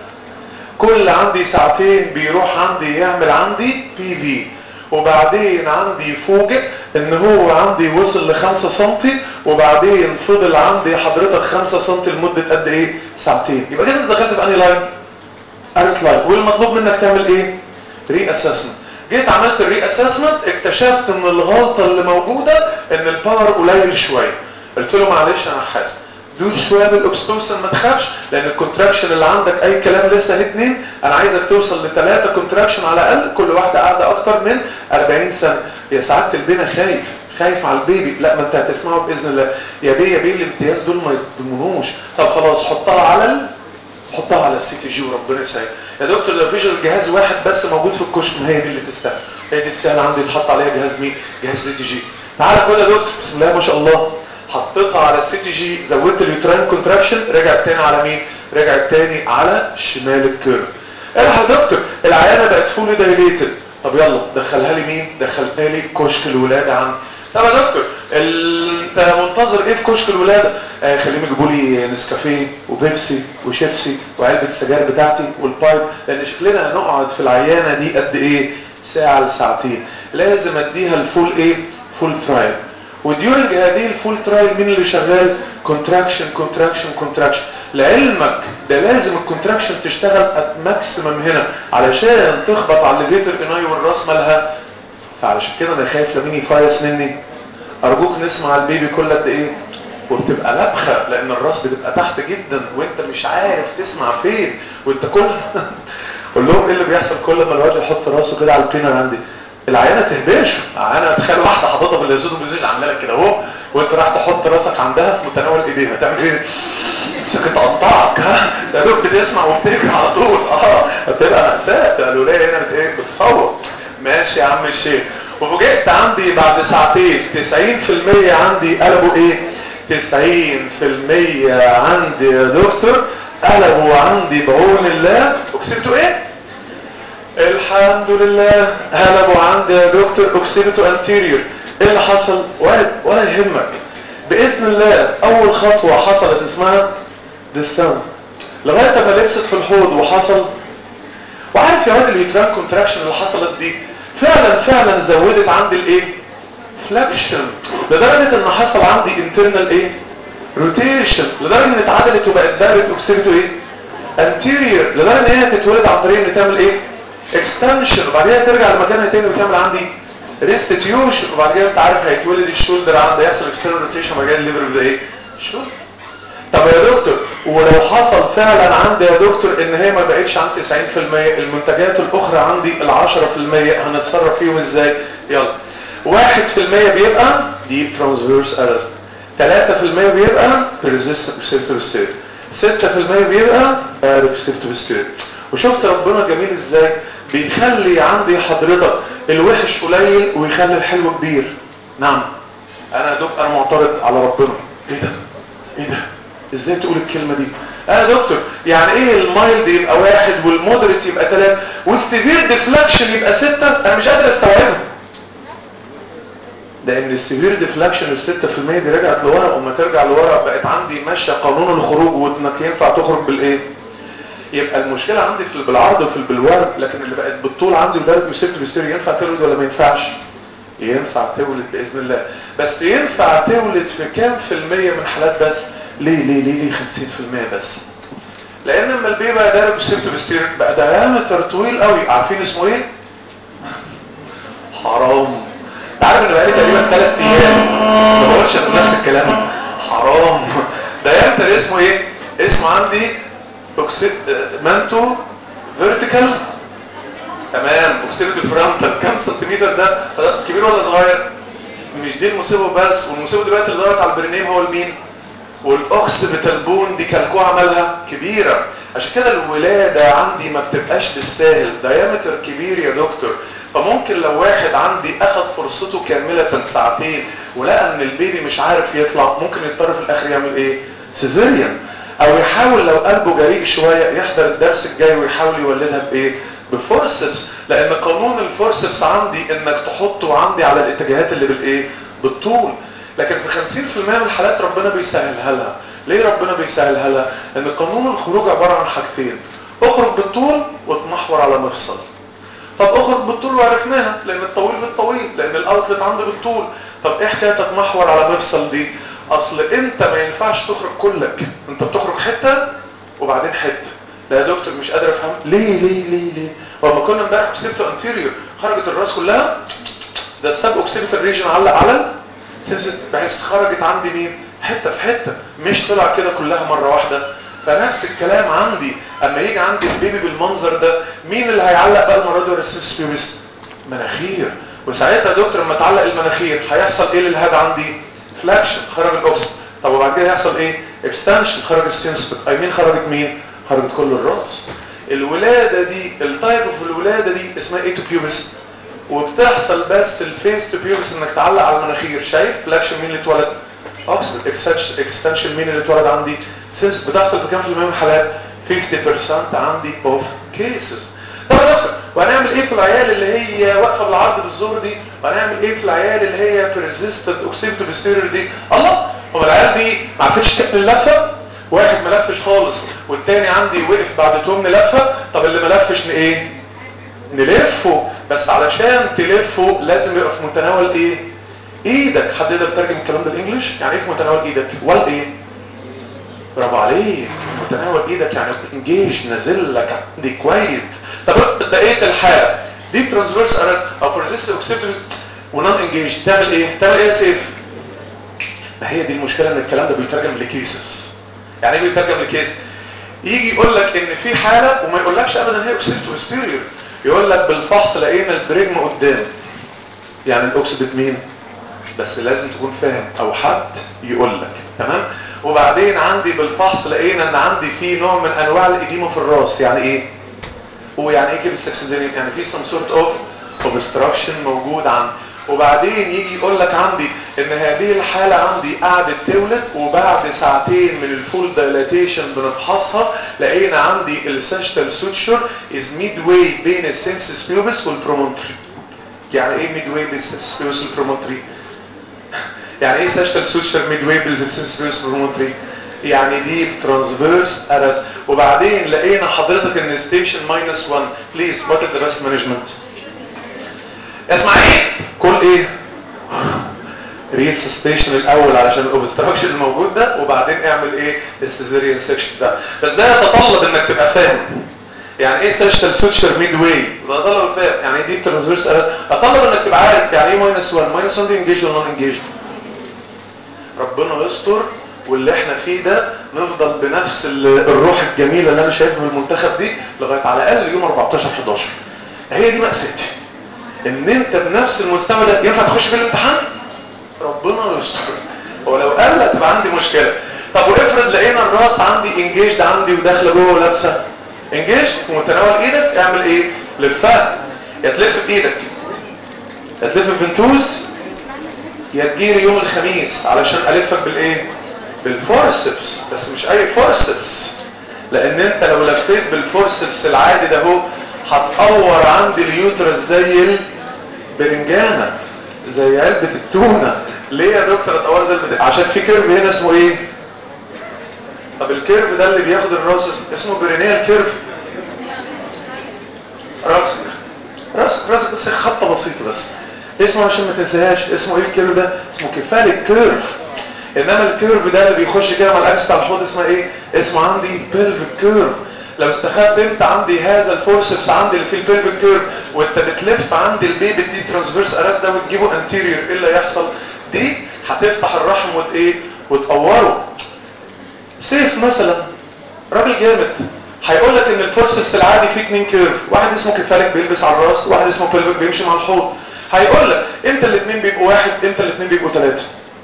كل عندي ساعتين بيروح عندي يعمل عندي بي في وبعدين عندي فوجئ ان هو عندي وصل ل 5 سم وبعدين فضل عندي حضرتك 5 سم لمدة قد ايه ساعتين يبقى كده انت دخلت في انهي لاين قالت لاين والمطلوب منك تعمل ايه ري اسسمنت جيت عملت الري اسسمنت اكتشفت ان الغلطه اللي موجوده ان الباور قليل شويه قلت له معلش انا حاسس دوس شويه بالاكستوسن ما تخافش لان الكونتراكشن اللي عندك اي كلام لسه الاثنين انا عايزك توصل لثلاثه كونتراكشن على الاقل كل واحده قاعده اكتر من 40 سنه يا سعاده البينا خايف خايف على البيبي لا ما انت هتسمعه باذن الله يا بيه يا بيه الامتياز دول ما يضمنوش طب خلاص حطها على ال... حطها على السي تي جي وربنا يسهل يا دكتور لو فيش جهاز واحد بس موجود في الكشك ما هي دي اللي تستاهل هي دي تستاهل عندي اللي حط عليها جهاز مين جهاز سي تي جي تعالى خد يا دكتور بسم الله ما شاء الله حطيتها على السي تي جي زودت اليوتراين كونتراكشن رجعت تاني على مين رجعت تاني على شمال الكيرف الحق يا دكتور العيانه بقت فولي دايليتد طب يلا دخلها لي مين دخلتها لي كشك الولاده عندي طب يا دكتور ال... انت منتظر ايه في كشك الولاده آه خليهم يجيبوا لي نسكافيه وبيبسي وشيبسي وعلبه السجاير بتاعتي والبايب لان شكلنا هنقعد في العيانه دي قد ايه ساعه لساعتين لازم اديها الفول ايه فول ترايل وديورنج هذه الفول ترايل مين اللي شغال كونتراكشن كونتراكشن كونتراكشن لعلمك ده لازم الكونتراكشن تشتغل ات ماكسيمم هنا علشان تخبط على الليفيتر اناي والراس مالها فعلشان كده انا خايف لمين يفايس مني ارجوك نسمع البيبي كل قد ايه وبتبقى لبخه لان الراس بتبقى تحت جدا وانت مش عارف تسمع فين وانت كل قول لهم ايه اللي بيحصل كل ما الواد يحط راسه كده على البينر عندي العيانه تهبش انا اتخيل واحده حاططها في الياسود وبيزيج عامله لك كده اهو وانت راح تحط راسك عندها في متناول ايديها تعمل ايه مسكت تقطعك ها يا دوب بتسمع وبتجري على طول اه هتبقى مأساة الولايه هنا بت ايه بتصور ماشي يا عم الشيخ وفوجئت عندي بعد ساعتين 90% عندي قلبوا ايه 90% عندي يا دكتور قلبوا عندي بعون الله وكسبتوا ايه الحمد لله قلبوا عندي يا دكتور اكسبتوا انتيريور ايه اللي حصل ولا ولا يهمك باذن الله اول خطوه حصلت اسمها ديستان لغايه ما لبست في الحوض وحصل وعارف يا واد اليوترال كونتراكشن اللي حصلت دي فعلا فعلا زودت عندي الايه فلاكشن لدرجه ان حصل عندي انترنال ايه روتيشن لدرجه ان اتعدلت وبقت دايركت اوكسيبتو ايه انتيريور لدرجه ان هي تتولد عن طريق ان تعمل ايه اكستنشن وبعدين ترجع لمكانها تاني وتعمل عندي ريستيتيوشن وبعد كده انت عارف هيتولد الشولدر عندي يحصل اكسترنال روتيشن وبعد كده الليفر ده ايه شولدر طب يا دكتور ولو حصل فعلا عندي يا دكتور ان هي ما بقتش عند 90% المنتجات الاخرى عندي ال 10% هنتصرف فيهم ازاي يلا 1% بيبقى ديب ترانسفيرس ارست 3% بيبقى ريزيست ريسبتور ستيت 6% بيبقى ريسبتور ستيت وشفت ربنا جميل ازاي بيخلي عندي حضرتك الوحش قليل ويخلي الحلو كبير نعم انا يا دكتور انا معترض على ربنا ايه ده ايه ده ازاي تقول الكلمه دي اه يا دكتور يعني ايه المايلد يبقى واحد والمودريت يبقى ثلاثة والسيفير ديفلاكشن يبقى ستة انا مش قادر استوعبها لان السيفير ديفلاكشن ال 6% دي رجعت لورا وما ترجع لورا بقت عندي ماشيه قانون الخروج وانك ينفع تخرج بالايه يبقى المشكله عندي في بالعرض وفي بالورد لكن اللي بقت بالطول عندي ده بيصير بيصير ينفع تولد ولا ما ينفعش ينفع تولد باذن الله بس ينفع تولد في كام في المية من حالات بس ليه ليه ليه ليه 50% بس لان لما البيبي بقى دارب بسيبتوبستير بقى دايمتر طويل قوي عارفين اسمه ايه حرام انت عارف ان بقالي تقريبا 3 ايام ما بقولش نفس الكلام حرام دايمتر اسمه ايه اسمه عندي اوكسيد مانتو فيرتيكال تمام اوكسيد فرونتال كام سنتيمتر ده كبير ولا صغير مش دي المصيبه بس والمصيبه دلوقتي اللي ضغط على البرنيم هو المين والاوكسيبيتال بون دي كالكوع عملها كبيره عشان كده الولاده عندي ما بتبقاش بالساهل دايمتر كبير يا دكتور فممكن لو واحد عندي اخد فرصته كامله ساعتين ولقى ان البيبي مش عارف يطلع ممكن يضطر في الاخر يعمل ايه سيزيريان او يحاول لو قلبه جريء شويه يحضر الدرس الجاي ويحاول يولدها بايه بفورسبس لان قانون الفورسبس عندي انك تحطه عندي على الاتجاهات اللي بالايه بالطول لكن في 50% من الحالات ربنا بيسهلها لها ليه ربنا بيسهلها لها ان قانون الخروج عباره عن حاجتين اخرج بالطول وتمحور على مفصل طب اخرج بالطول وعرفناها لان الطويل بالطويل لان الاوتلت عنده بالطول طب ايه حكايه تتمحور على مفصل دي اصل انت ما ينفعش تخرج كلك انت بتخرج حته وبعدين حته لا يا دكتور مش قادر افهم ليه ليه ليه ليه وما كنا امبارح اوكسيبتو انتيريور خرجت الراس كلها ده السب اوكسيبتو ريجن علق على بحيث خرجت عندي مين حته في حته مش طلع كده كلها مره واحده فنفس الكلام عندي اما يجي عندي البيبي بالمنظر ده مين اللي هيعلق بقى المره دي الريسبس بيوبس مناخير وساعتها يا دكتور لما تعلق المناخير هيحصل ايه للهاد عندي فلاكشن خرج الاوكس طب وبعد كده يحصل ايه اكستنشن خرج السينسبت اي مين خرجت مين خرجت كل الراس الولاده دي التايب اوف الولاده دي اسمها ايه تو بيوبس وبتحصل بس الفيس تو بيوبس انك تعلق على المناخير شايف فلاكشن مين اللي اتولد اوكسيد اكستنشن مين اللي اتولد عندي سينس بتحصل في كام في المية من الحالات 50% عندي اوف كيسز طب يا دكتور وهنعمل ايه في العيال اللي هي واقفه بالعرض بالزور دي وهنعمل ايه في العيال اللي هي بيرزيستنت اوكسيبتو بستيريور دي الله هو العيال دي ما عرفتش تكمل لفه واحد ملفش خالص والتاني عندي وقف بعد تمن لفه طب اللي ملفش ايه نلفه بس علشان تلفه لازم يبقى في متناول ايه ايدك حد يقدر يترجم الكلام ده الانجليش يعني ايه في متناول ايدك وال ايه برافو عليك متناول ايدك يعني انجيج نازل لك عندي كويس طب بقيه الحاله ديب ترانسفيرس ارست او بيرسيستنت اوكسيبتورز ونون انجيج تعمل ايه تعمل ايه يا سيف ما هي دي المشكله ان الكلام ده بيترجم لكيسز يعني ايه بيترجم لكيس يجي يقول لك ان في حاله وما يقولكش ابدا هي اوكسيبتو ستيريو يقول لك بالفحص لقينا البريجم قدام يعني الاوكسبت مين بس لازم تكون فاهم او حد يقول لك تمام وبعدين عندي بالفحص لقينا ان عندي في نوع من انواع الاديمه في الراس يعني ايه ويعني ايه كده سكسدينيم يعني في some sort of obstruction موجود عندي وبعدين يجي يقول لك عندي ان هذه الحالة عندي قعدت تولد وبعد ساعتين من الفول دايلاتيشن بنفحصها لقينا عندي الساشتال سوتشر از ميد واي بين السنسس بيوبس والبرومونتري يعني ايه ميد واي بين السنسس بيوبس والبرومونتري يعني ايه ساشتال سوتشر ميد واي بين السنسس بيوبس والبرومونتري يعني دي ترانسفيرس ارس وبعدين لقينا حضرتك ان ستيشن ماينس 1 بليز وات ذا بيست مانجمنت اسمع ايه كل ايه ريس ستيشن الاول علشان الاوبستراكشن الموجود ده وبعدين اعمل ايه السيزيريان سيكشن ده بس ده يتطلب انك تبقى فاهم يعني ايه سيشتال سوتشر ميد واي ده يتطلب فاهم يعني ايه دي ترانسفيرس يتطلب انك تبقى عارف يعني ايه ماينس 1 ماينس 1 دي انجيج ولا نون انجيج ربنا يستر واللي احنا فيه ده نفضل بنفس الروح الجميله اللي انا شايفها في المنتخب دي لغايه على الاقل يوم 14 11 هي دي مأساتي ان انت بنفس المستوى ده ينفع تخش في الامتحان ربنا يستر ولو قال لك تبقى عندي مشكله طب وافرض لقينا الراس عندي انجيجد عندي وداخله جوه ولابسه انجيج ومتناول ايدك اعمل ايه لفها يا تلف بايدك يا تلف بنتوز يا تجيلي يوم الخميس علشان الفك بالايه بالفورسبس بس مش اي فورسبس لان انت لو لفيت بالفورسبس العادي ده هو هتقور عندي اليوترس زي البرنجانه زي علبه التونه ليه يا دكتور اتقور زي البت... عشان في كيرف هنا اسمه ايه طب الكيرف ده اللي بياخد الراس اسمه برينيال كيرف راسك راسك راسك بس خطه بسيطه بس اسمه عشان ما تنساهاش اسمه ايه الكيرف ده اسمه كفالك كيرف انما الكيرف ده اللي بيخش كده مع الاكس بتاع الحوض اسمه ايه اسمه عندي بيلفيك كيرف لو استخدت انت عندي هذا الفورسبس عندي اللي فيه البيلفيك كيرف وانت بتلف عندي البيبي دي ترانسفيرس اراس ده وتجيبه انتيريور ايه اللي يحصل دي هتفتح الرحم وت ايه وتقوره سيف مثلا راجل جامد هيقول لك ان الفورسبس العادي فيه اتنين كيرف واحد اسمه كفالك بيلبس على الراس واحد اسمه بيلفيك بيمشي مع الحوض هيقول لك امتى الاثنين بيبقوا واحد امتى الاثنين بيبقوا ثلاثه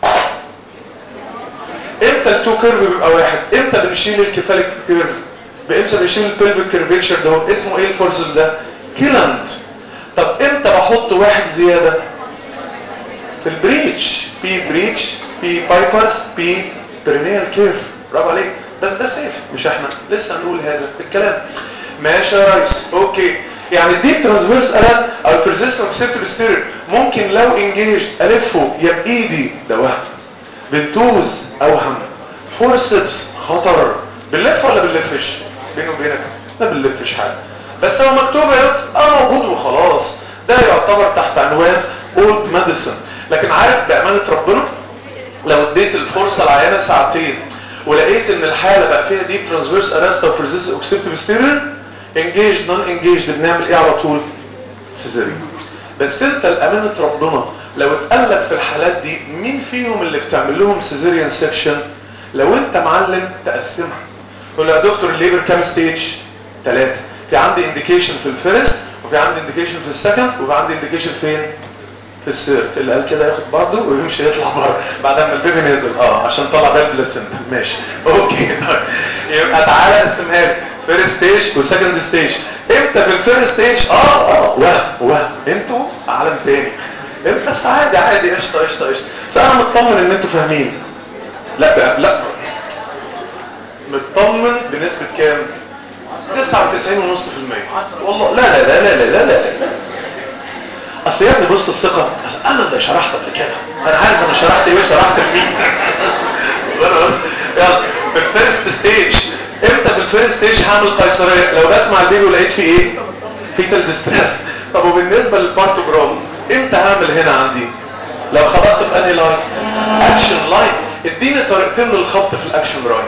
امتى التو كيرف بيبقى واحد امتى بنشيل الكفالك كيرف بامتى بنشيل البلفيك كيرفيتشر ده اسمه ايه الفورسبس ده كيلاند طب امتى بحط واحد زياده في البريتش بي بريتش بي بايبرز بي برينيال كيرف برافو عليك بس ده سيف مش احنا لسه هنقول هذا الكلام ماشي يا ريس اوكي يعني الديب ترانسفيرس الاس او البرزيستنت سيبتور ستيرن ممكن لو انجيجد الفه يا بايدي ده وهم بنتوز اوهم فورسبس خطر بنلف ولا بنلفش بينه وبينك ما بنلفش حاجه بس هو مكتوب اه موجود وخلاص ده يعتبر تحت عنوان اولد ميديسن لكن عارف بامانه ربنا لو اديت الفرصه العيانه ساعتين ولقيت ان الحاله بقى فيها ديب ترانسفيرس ارست او بريزيس اوكسيبتيف ستيرن انجيج نون انجيج بنعمل ايه على طول سيزاريان بس انت لامانه ربنا لو اتقال لك في الحالات دي مين فيهم اللي بتعمل لهم سيزاريان سيكشن لو انت معلم تقسمها تقول له يا دكتور الليبر كام ستيج ثلاثه في عندي انديكيشن في الفيرست وفي عندي انديكيشن في السكند وفي عندي انديكيشن فين في السيرت اللي قال كده ياخد بعضه ويمشي يطلع بره بعد ما البيبي نزل اه عشان طلع ده البلاسنتا ماشي اوكي يبقى تعالى قسمها لي فيرست ستيج وسكند ستيج امتى في الفيرست ستيج اه اه وهم وهم انتوا عالم تاني بس عادي عادي قشطه قشطه قشطه بس انا مطمن ان انتوا فاهمين لا بقى لا مطمن بنسبه كام 99.5% والله لا لا لا لا لا لا لا, لا. اصل يا ابني بص الثقه اصل انا اللي شرحت قبل كده انا عارف انا شرحت ايه وشرحت لمين وانا بص يلا في الفيرست ستيج امتى في الفيرست ستيج هعمل قيصريه لو بسمع البيبي ولقيت فيه ايه فيتال ديستريس طب وبالنسبه للبارتوجرام امتى هعمل هنا عندي لو خبطت في انهي لاين اكشن لاين اديني طريقتين للخبط في الاكشن لاين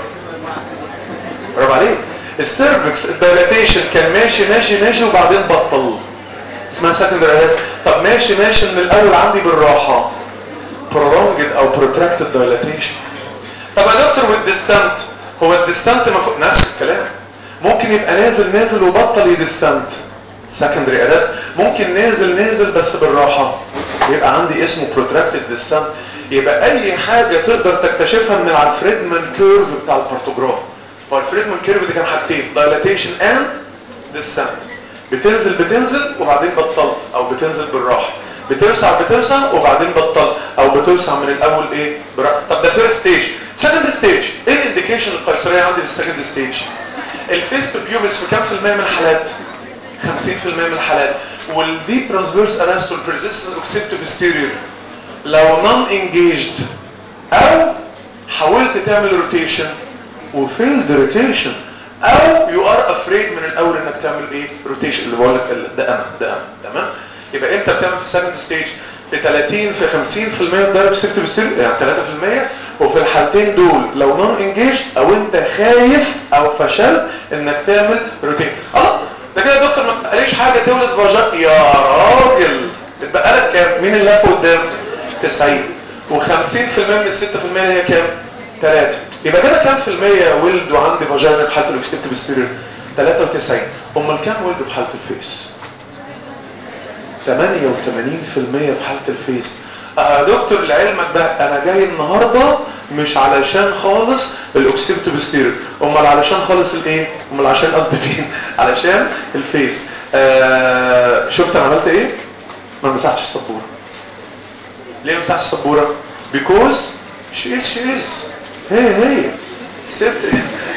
برافو عليك السيرفكس الدايلاتيشن كان ماشي ماشي ماشي وبعدين بطل اسمها سكندري اريست طب ماشي ماشي من الاول عندي بالراحه prolonged او protracted dilatation طب يا دكتور والديستنت هو الديستنت مفهوم نفس الكلام ممكن يبقى نازل نازل وبطل يديستنت سكندري ارست ممكن نازل نازل بس بالراحه يبقى عندي اسمه protracted descent يبقى اي حاجه تقدر تكتشفها من على الفريدمان كيرف بتاع البارتوجراف هو الفريدمان كيرف دي كان حاجتين dilatation and descent بتنزل بتنزل وبعدين بطلت او بتنزل بالراحه بتوسع بتوسع وبعدين بطلت او بتوسع من الاول ايه برا... طب ده فيرست ستيج سكند ستيج ايه الانديكيشن القيصريه عندي في السكند ستيج الفيست بيوبس في كام في المية من الحالات 50% من الحالات والديب ترانسفيرس ارست والبرزيستنس اوكسيبتو بستيريور لو نون انجيجد او حاولت تعمل روتيشن وفيلد روتيشن او يو ار افريد من الاول انك تعمل ايه روتيشن اللي بقول لك ده انا ده انا تمام يبقى انت بتعمل في السكند ستيج في 30 في 50% الضرب سيكتور ستيل يعني 3% وفي الحالتين دول لو نون انجيج او انت خايف او فشلت انك تعمل روتين اه ده كده يا دكتور ما تبقاليش حاجه تولد فاجا يا راجل اتبقى لك كام مين اللي لف قدام 90 و50% من ال 6% هي كام 3 يبقى كده كام في المية ولد وعندي فاجانا في حاله الاكستيك بستيرير 93 امال كام ولد في حاله الفيس 88% في حالة الفيس آه دكتور لعلمك بقى انا جاي النهاردة مش علشان خالص الاوكسيبتو بستيرير امال علشان خالص الايه امال عشان قصدي فين علشان الفيس آه شفت انا عملت ايه ما مسحتش السبورة ليه ما مسحتش السبورة because she is she is هي هي سبت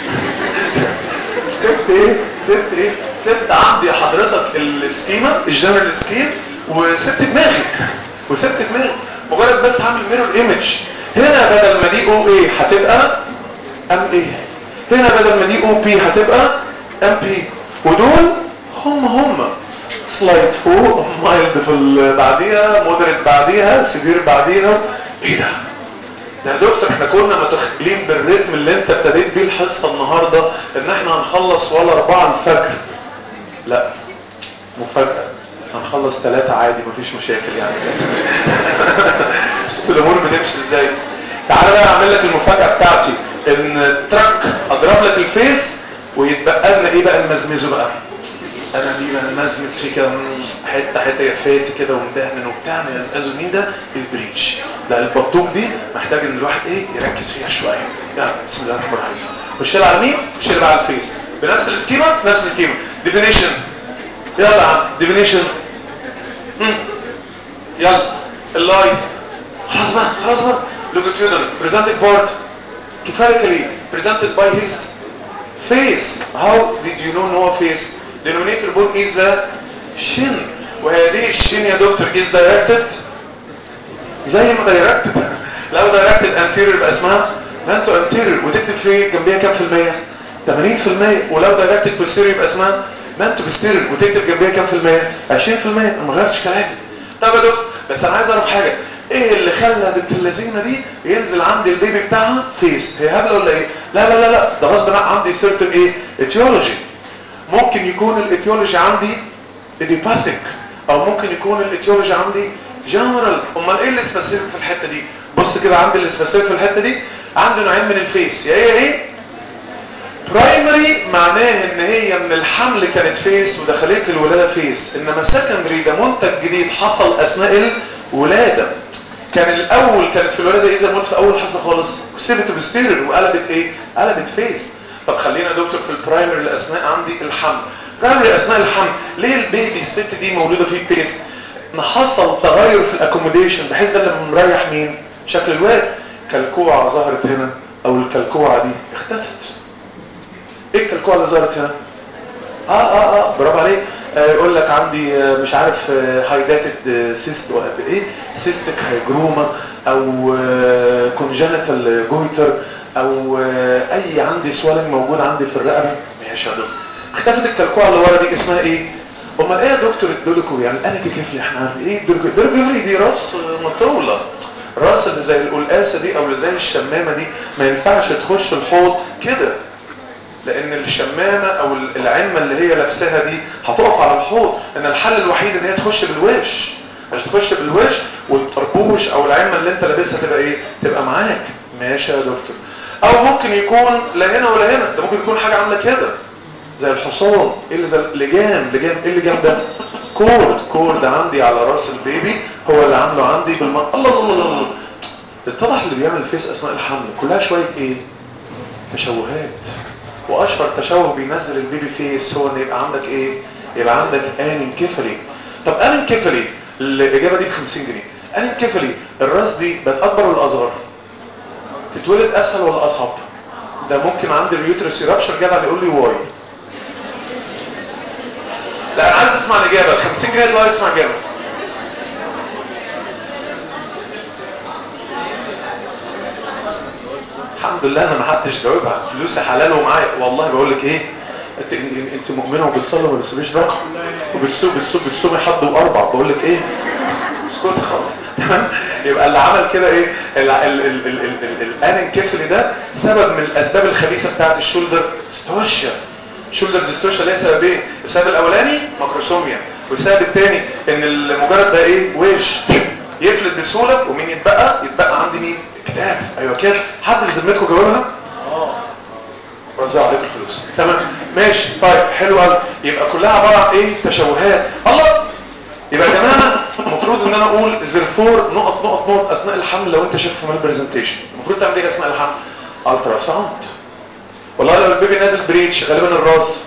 سبت ايه سبت ايه سبت عندي حضرتك السكيما الجنرال سكيم وسبت دماغي وسبت دماغي مجرد بس هعمل ميرور ايمج هنا بدل ما دي او ايه هتبقى ام ايه هنا بدل ما دي او بي هتبقى ام بي ودول هم هم سلايد فوق مايلد في ال- بعديها مودريت بعديها سيفير بعديها ايه ده ده يا دكتور احنا كنا متخيلين بالريتم اللي انت ابتديت بيه الحصه النهارده ان احنا هنخلص ولا اربعه الفجر لا مفاجاه هنخلص ثلاثه عادي مفيش مشاكل يعني شفت الامور بتمشي ازاي تعالى بقى اعمل لك المفاجاه بتاعتي ان تراك اضرب لك الفيس ويتبقى لنا ايه بقى نمزمزه بقى انا دي بقى نمزمز فيه كده مم، حته حته فات كده ومدهن وبتاع نقزقزه مين ده البريتش لا البطوق دي محتاج ان الواحد ايه يركز فيها شويه يعني بسم الله الرحمن الرحيم خش على مين خش بقى على الفيس بنفس السكيما نفس السكيما ديفينيشن يلا يا عم ديفينيشن يلا اللاي خلاص بقى خلاص بقى longitudinal presented part كفاية presented by his face how did you know ان هو face denominator bone is the shin وهذه الشين يا دكتور is directed زي ما directed لو directed anterior يبقى اسمها manto anterior وتكتب في جنبيها كام في المية 80% ولو directed posterior يبقى اسمها manto posterior وتكتب جنبيها كام في المية 20% انا ما غيرتش كلامي طب يا دكتور بس انا عايز اعرف حاجة ايه اللي خلى بنت اللذينه دي ينزل عندي البيبي بتاعها فيس هي هبله ولا ايه لا لا لا لا ده غصب عني عندي سيرتن ايه اتيولوجي ممكن يكون الاتيولوجي عندي ايديباثيك او ممكن يكون الاتيولوجي عندي جنرال امال ايه اللي سبيسيفيك في الحته دي بص كده عندي اللي سبيسيفيك في الحته دي عندي نوعين من الفيس يا ايه ايه برايمري معناه ان هي من الحمل كانت فيس ودخلت الولاده فيس انما سكندري ده منتج جديد حصل اثناء الولاده كان الاول كانت في الولاده ايه زي ما قلت في اول حصه خالص سيبت بستيرل وقلبت ايه قلبت فيس طب خلينا يا دكتور في البرايمري اثناء عندي الحمل برايمري اثناء الحمل ليه البيبي الست دي مولوده فيه فيس ان حصل تغير في الاكوموديشن بحيث ده اللي مريح مين شكل الواد كالكوعه ظهرت هنا او الكلكوعه دي اختفت ايه الكلكوعه اللي ظهرت هنا اه اه اه برافو عليك آه يقول لك عندي آه مش عارف هايداتد سيست ولا ايه سيستك هايجروما او كونجنتال جويتر او آه اي عندي سوالنج موجود عندي في الرقبه ماشي يا دكتور اختفت الكلكوعه اللي ورا دي اسمها ايه امال ايه يا دكتور الدولكو يعني انا كيف احنا عارف ايه الدولكو الدولكو دي راس مطوله الراس اللي زي القلقاسه دي او اللي زي الشمامه دي ما ينفعش تخش الحوض كده لان الشمامه او العمه اللي هي لابساها دي هتقف على الحوض ان الحل الوحيد ان هي تخش بالوش مش تخش بالوش والطربوش او العمه اللي انت لابسها تبقى ايه تبقى معاك ماشي يا دكتور او ممكن يكون لا هنا ولا هنا ده ممكن يكون حاجه عامله كده زي الحصان ايه اللي زي لجام لجام ايه اللجام ده كورد كورد عندي على راس البيبي هو اللي عامله عندي بالم الله الله الله الله اتضح اللي بيعمل فيس اثناء الحمل كلها شويه ايه تشوهات واشهر تشوه بينزل البيبي فيس هو ان يبقى عندك ايه يبقى عندك انين كفلي طب انين كفلي الاجابه دي ب 50 جنيه انين كفلي الراس دي بقت اكبر ولا اصغر تتولد اسهل ولا اصعب ده ممكن عندي اليوترس يرابشر جدع يقول لي واي لا انا عايز اسمع الاجابه ال 50 جنيه يطلع اسمع اجابه الحمد لله انا ما حدش جاوبها فلوسي حلال ومعايا والله بقول لك ايه انت انت مؤمنه وبتصلي وما بتسيبيش رقم وبتسوق بتسوق بتسوقي حد واربع بقول لك ايه اسكت خالص تمام يبقى اللي عمل كده ايه الانن كفلي ده سبب من الاسباب الخبيثه بتاعت الشولدر ديستورشن شولدر ديستورشن ليه سبب ايه السبب الاولاني ماكروسوميا والسبب الثاني ان المجرد ده ايه ويش يفلت بسهوله ومين يتبقى يتبقى عندي مين كتاب ايوه كده حد اللي ذمتكم جاوبها اه وزعوا عليكم الفلوس تمام ماشي طيب حلو قوي يبقى كلها عباره عن ايه تشوهات الله يبقى يا جماعه المفروض ان انا اقول زرفور نقط نقط نقط اثناء الحمل لو انت شايف في البرزنتيشن المفروض تعمل ايه اثناء الحمل الترا ساوند والله لو البيبي نازل بريتش غالبا الراس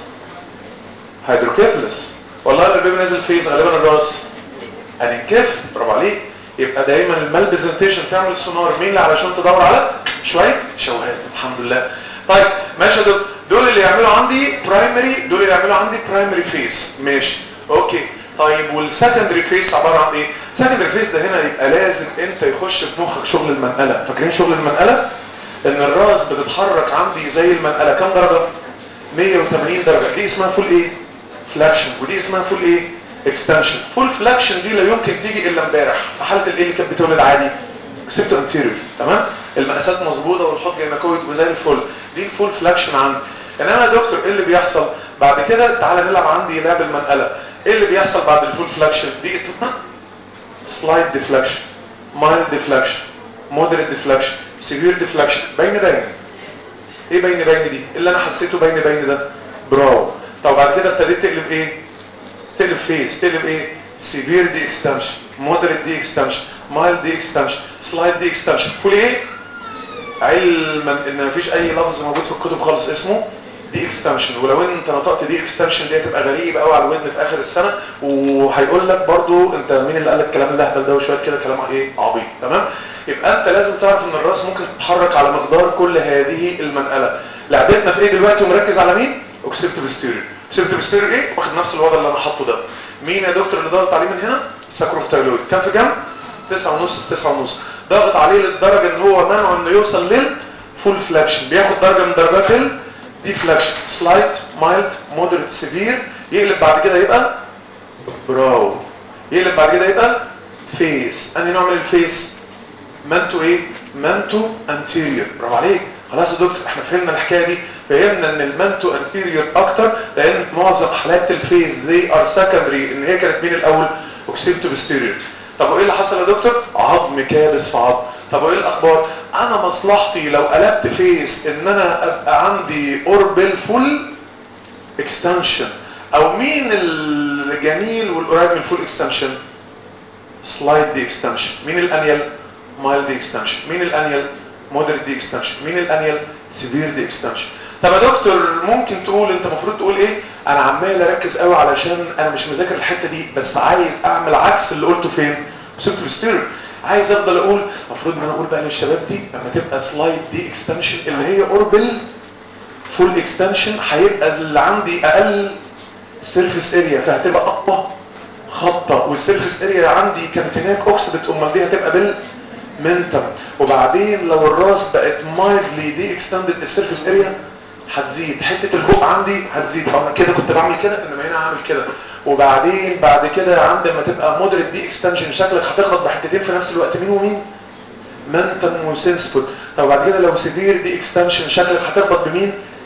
هيدروكيفلس والله لو البيبي نازل فيس غالبا الراس هننكفل برافو عليك يبقى دايما المال برزنتيشن تعمل سونار مين اللي علشان تدور على شويه شواهد الحمد لله طيب ماشي يا دكتور دول اللي يعملوا عندي برايمري دول اللي يعملوا عندي برايمري فيس ماشي اوكي طيب والسكندري فيس عباره عن ايه سكندري فيس ده هنا يبقى لازم انت يخش في مخك شغل المنقله فاكرين شغل المنقله ان الراس بتتحرك عندي زي المنقله كام درجه 180 درجه دي اسمها فول ايه فلاكشن ودي اسمها فول ايه اكستنشن فول فلاكشن دي لا يمكن تيجي الا امبارح في حاله الايه اللي كانت بتولد عادي سيبتو انتيريور تمام المقاسات مظبوطه والحوض جيناكويد وزي الفل دي الفول فلاكشن عندي انما يا دكتور ايه اللي بيحصل بعد كده تعالى نلعب عندي لعب المنقله ايه اللي بيحصل بعد الفول فلاكشن دي اسمها سلايد ديفلاكشن مايلد ديفلاكشن مودريت ديفلاكشن سيفير ديفلاكشن باين باين ايه باين باين دي اللي انا حسيته باين باين ده برافو طب بعد كده ابتديت تقلب ايه تقلب فيس تقلب ايه سيفير دي اكستنشن مودريت دي اكستنشن مايلد دي اكستنشن سلايد دي اكستنشن كل ايه علما ان مفيش اي لفظ موجود في الكتب خالص اسمه دي اكستنشن ولو انت نطقت دي اكستنشن دي هتبقى غريب قوي على الودن في اخر السنه وهيقول لك برضو انت مين اللي قال لك الكلام الاهبل ده وشويه كده كلام ايه عبيط تمام يبقى انت لازم تعرف ان الراس ممكن تتحرك على مقدار كل هذه المنقله لعبتنا في ايه دلوقتي ومركز على مين اوكسيبتو بستيريو اوكسيبتو بستيريو ايه واخد نفس الوضع اللي انا حاطه ده مين يا دكتور اللي ضغط عليه من هنا ساكروكتايلويد كام في جنب 9 ونص 9 ونص ضغط عليه للدرجه ان هو منعه انه يوصل للفول فلاكشن بياخد درجه من درجات الديفلاكشن سلايت مايلد مودريت سيفير يقلب بعد كده يبقى براو يقلب بعد كده يبقى فيس انهي نوع من الفيس مانتو ايه مانتو انتيريور برافو عليك خلاص يا دكتور احنا فهمنا الحكايه دي فهمنا ان المانتو انتيريور اكتر لان معظم حالات الفيز زي ار سكندري ان هي كانت مين الاول اوكسيبتو بستيريور طب وايه اللي حصل يا دكتور عظم كابس في عظم طب وايه الاخبار انا مصلحتي لو قلبت فيس ان انا ابقى عندي اوربل فول اكستنشن او مين الجميل والقريب من الفول اكستنشن سلايد دي اكستنشن مين الانيل مايل دي اكستنشن مين الانيل مودريت دي اكستنشن مين الانيل سيفير دي اكستنشن طب يا دكتور ممكن تقول انت المفروض تقول ايه انا عمال اركز قوي علشان انا مش مذاكر الحته دي بس عايز اعمل عكس اللي قلته فين سبت ستيرو عايز افضل اقول المفروض ان انا اقول بقى للشباب دي لما تبقى سلايد دي اكستنشن اللي هي اوربل فول اكستنشن هيبقى اللي عندي اقل سيرفيس اريا فهتبقى اقوى خطه والسيرفيس اريا عندي كانت هناك اوكسبت امال دي هتبقى بال منتم وبعدين لو الراس بقت مايلدلي دي اكستندد السيرفيس اريا هتزيد حته البق عندي هتزيد فانا كده كنت بعمل كده انما هنا هعمل كده وبعدين بعد كده عند ما تبقى مودريت دي اكستنشن شكلك هتخبط بحتتين في نفس الوقت مين ومين منتم وسنسفول طب بعد كده لو سيفير دي اكستنشن شكلك هتخبط بمين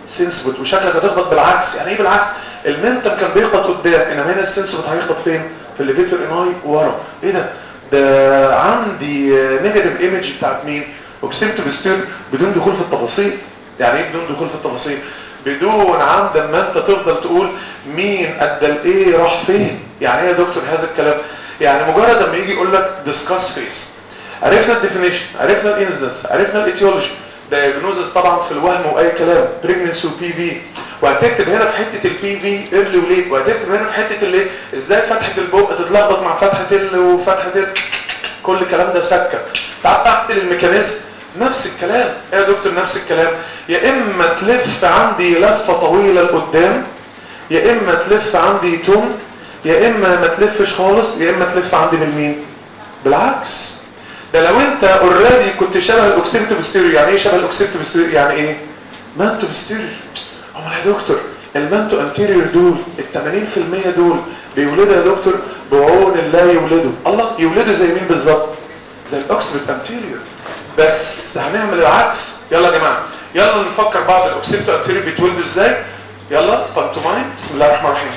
سنسبت وشكلك هتخبط بالعكس يعني ايه بالعكس المنتم كان بيخبط قدام انما هنا السنسبت هيخبط فين في الليفيتور اناي ورا ايه ده ده عندي نيجاتيف ايمج بتاعت مين اوكسيمتو بستير بدون دخول في التفاصيل يعني ايه بدون دخول في التفاصيل بدون عند ما انت تفضل تقول مين ادى الايه راح فين يعني ايه يا دكتور هذا الكلام يعني مجرد لما يجي يقول لك ديسكاس فيس عرفنا الديفينيشن عرفنا الانزنس عرفنا الايتيولوجي دايجنوزس طبعا في الوهم واي كلام بريجنسي وبي في وهتكتب هنا في حته البي في ايرلي وليت وهتكتب هنا في حته اللي ازاي فتحه البق تتلخبط مع فتحه ال وفتحه ال كل الكلام ده سكه تعال تحت الميكانيزم نفس الكلام ايه يا دكتور نفس الكلام يا اما تلف عندي لفه طويله لقدام يا اما تلف عندي توم يا اما ما تلفش خالص يا اما تلف عندي بالمين بالعكس ده لو انت اوريدي كنت شبه الاوكسيبتو بستيريو يعني ايه شبه الاوكسيبتو بستيريو يعني ايه مانتو بستيريو امال يا دكتور المانتو انتيريور دول ال 80% دول بيولدوا يا دكتور بعون الله يولدوا الله يولدوا زي مين بالظبط زي الاوكسيبت انتيريور بس هنعمل العكس يلا يا جماعه يلا نفكر بعض الاوكسيبتو انتيريور بيتولدوا ازاي يلا بانتوماين بسم الله الرحمن الرحيم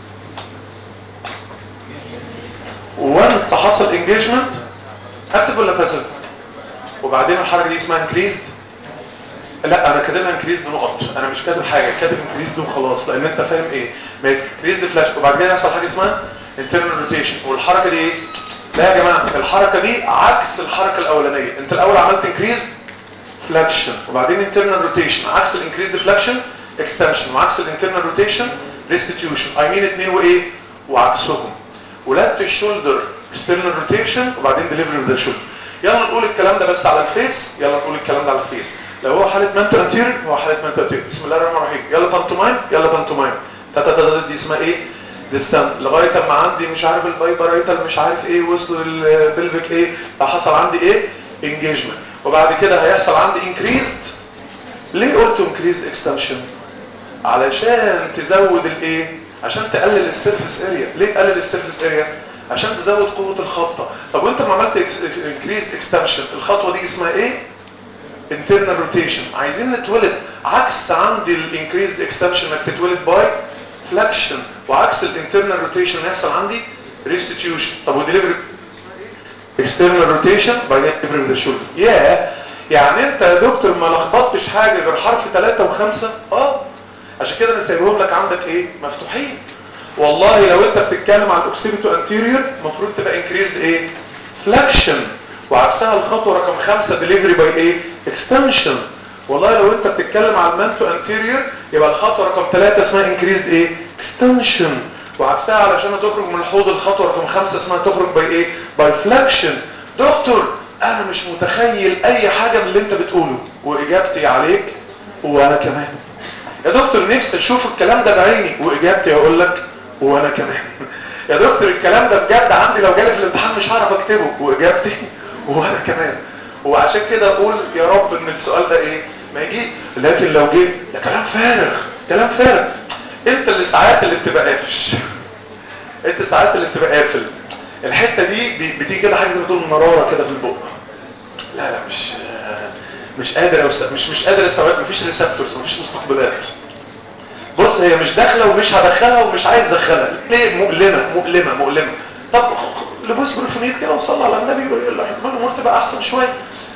وانت حصل انجيجمنت اكتب ولا باسف وبعدين الحركه دي اسمها انكريزد لا انا كاتبها انكريزد نقط انا مش كاتب حاجه كاتب انكريزد وخلاص لان انت فاهم ايه انكريزد فلاش وبعد كده يحصل حاجه اسمها انترنال روتيشن والحركه دي ايه لا يا جماعه الحركه دي عكس الحركه الاولانيه انت الاول عملت انكريزد فلاكشن وبعدين انترنال روتيشن عكس الانكريزد فلاكشن اكستنشن وعكس الانترنال روتيشن ريستيتيوشن اي مين اتنين وايه وعكسهم ولدت الشولدر external روتيشن وبعدين ديليفري اوف ذا شولدر يلا نقول الكلام ده بس على الفيس يلا نقول الكلام ده على الفيس لو هو حاله مانتو انتير هو حاله مانتو انتير بسم الله الرحمن الرحيم يلا بانتوماين يلا بانتوماين تاتا تاتا دي اسمها ايه لسان لغايه اما عندي مش عارف البايبرايتال مش عارف ايه وصلوا للبلفيك ايه فحصل عندي ايه انجيجمنت وبعد كده هيحصل عندي انكريزد ليه قلت انكريزد اكستنشن علشان تزود الايه عشان تقلل السيرفيس اريا ليه تقلل السيرفيس اريا عشان تزود قوة الخبطة طب وانت ما عملت increased extension الخطوة دي اسمها ايه internal rotation عايزين نتولد عكس عندي ال increased extension انك تتولد باي flexion وعكس ال internal rotation يحصل عندي restitution طب وديليفري external rotation بعدين delivery with the shoulder ياه يعني انت يا دكتور ما لخبطتش حاجة غير حرف 3 و5 اه عشان كده انا سايبهم لك عندك ايه مفتوحين والله لو انت بتتكلم عن الاوكسيبيتو انتيريور المفروض تبقى انكريزد ايه فلاكشن وعكسها الخطوه رقم خمسة ديليفري باي ايه اكستنشن والله لو انت بتتكلم عن المانتو انتيريور يبقى الخطوه رقم ثلاثة اسمها انكريزد ايه اكستنشن وعكسها علشان تخرج من الحوض الخطوه رقم خمسة اسمها تخرج باي ايه باي فلاكشن دكتور انا مش متخيل اي حاجه من اللي انت بتقوله واجابتي عليك وانا كمان يا دكتور نفسي اشوف الكلام ده بعيني واجابتي اقول لك وانا كمان يا دكتور الكلام ده بجد عندي لو جالي في الامتحان مش هعرف اكتبه واجابتي وانا كمان وعشان كده اقول يا رب ان السؤال ده ايه ما يجي لكن لو جه ده كلام فارغ كلام فارغ انت اللي ساعات اللي بتبقى قافش انت ساعات اللي بتبقى قافل الحته دي بتيجي كده حاجه زي ما تقول مراره كده في البق لا لا مش مش قادر أوس... مش مش قادر استوعب مفيش ريسبتورز مفيش مستقبلات بص هي مش داخله ومش هدخلها ومش عايز ادخلها ليه مؤلمه مؤلمه مؤلمه طب لبوس بروفونيت كده وصلى على النبي احتمال الامور تبقى احسن شويه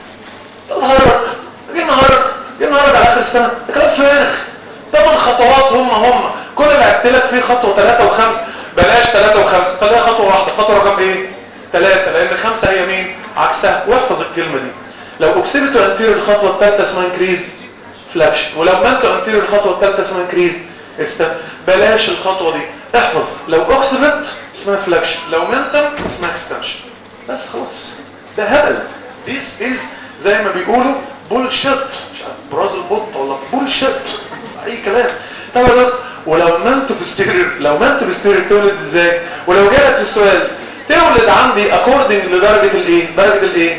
نهارك جه نهارك جه نهارك على اخر السنه ده كلام فارغ ثمان خطوات هم هم كل اللي عدت لك فيه خطوه ثلاثه وخمسه بلاش ثلاثه وخمسه خليها خطوه واحده خطوه رقم ايه ثلاثه لان خمسه هي مين عكسها واحفظ الكلمه دي لو اوكسيبيتو انتيريور الخطوه الثالثه اسمها انكريز فلاكشن ولو مانتو انتيريور الخطوه الثالثه اسمها انكريز اكستن بلاش الخطوه دي احفظ لو اوكسيبت اسمها فلاكشن لو مانتم اسمها اكستنشن بس خلاص ده هبل this is زي ما بيقولوا بولشيت مش عارف براز البط ولا بولشيت اي كلام طب يا دكتور ولو مانتو بستيريور لو مانتو بستيريور تولد ازاي ولو جالك السؤال تولد عندي اكوردنج لدرجه الايه درجه الايه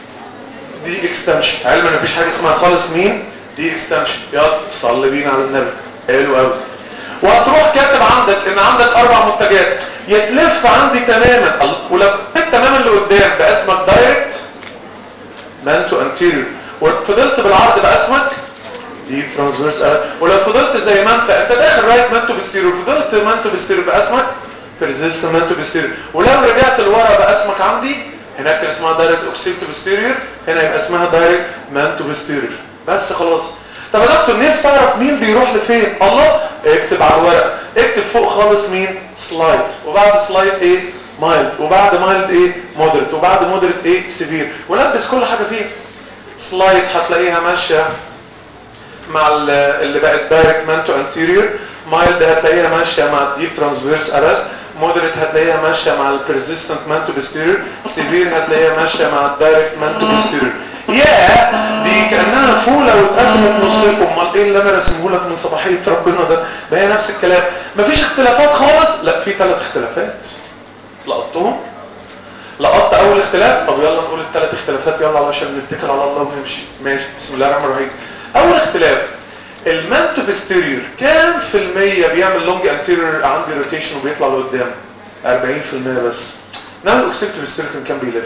دي اكستنشن علما ان مفيش حاجه اسمها خالص مين دي اكستنشن يلا صلي بينا على النبي حلو قوي وهتروح كاتب عندك ان عندك اربع منتجات يتلف عندي تماما ولو التمام اللي قدام بقى اسمك دايركت مانتو انتيريور وفضلت بالعرض بقى اسمك دي ترانسفيرس ولو فضلت زي ما انت انت داخل رايت مانتو بستيريو فضلت مانتو بستيريو بقى اسمك بيرزيست مانتو بستيريو ولو رجعت لورا بقى اسمك عندي هناك كان اسمها دايركت اوكسيبتو بستيريور هنا يبقى اسمها دايركت مانتو بستيريور بس خلاص طب يا دكتور نفسي تعرف مين بيروح لفين الله اكتب على الورق اكتب فوق خالص مين سلايد وبعد سلايد ايه مايلد وبعد مايلد ايه مودريت وبعد مودريت ايه سيفير ولبس كل حاجه فيه سلايد هتلاقيها ماشيه مع اللي بقت دايركت مانتو انتيريور مايلد هتلاقيها ماشيه مع الديب ترانسفيرس ارست مودريت هتلاقيها ماشيه مع البرزيستنت مانتو بستيريور سيفير هتلاقيها ماشيه مع الدايركت مانتو بستيريور يا دي كانها فوله واتقسمت نصين امال ايه اللي انا راسمه لك من صباحيه ربنا ده ما هي نفس الكلام مفيش اختلافات خالص لا في ثلاث اختلافات لقطتهم لقطت اول اختلاف طب يلا نقول الثلاث اختلافات يلا علشان نتكل على الله ونمشي ماشي بسم الله الرحمن الرحيم اول اختلاف المانتو بستيريور كام في المية بيعمل لونج انتيريور عندي روتيشن وبيطلع لقدام 40% بس نعم الاوكسيبت بستيريور كان بيلف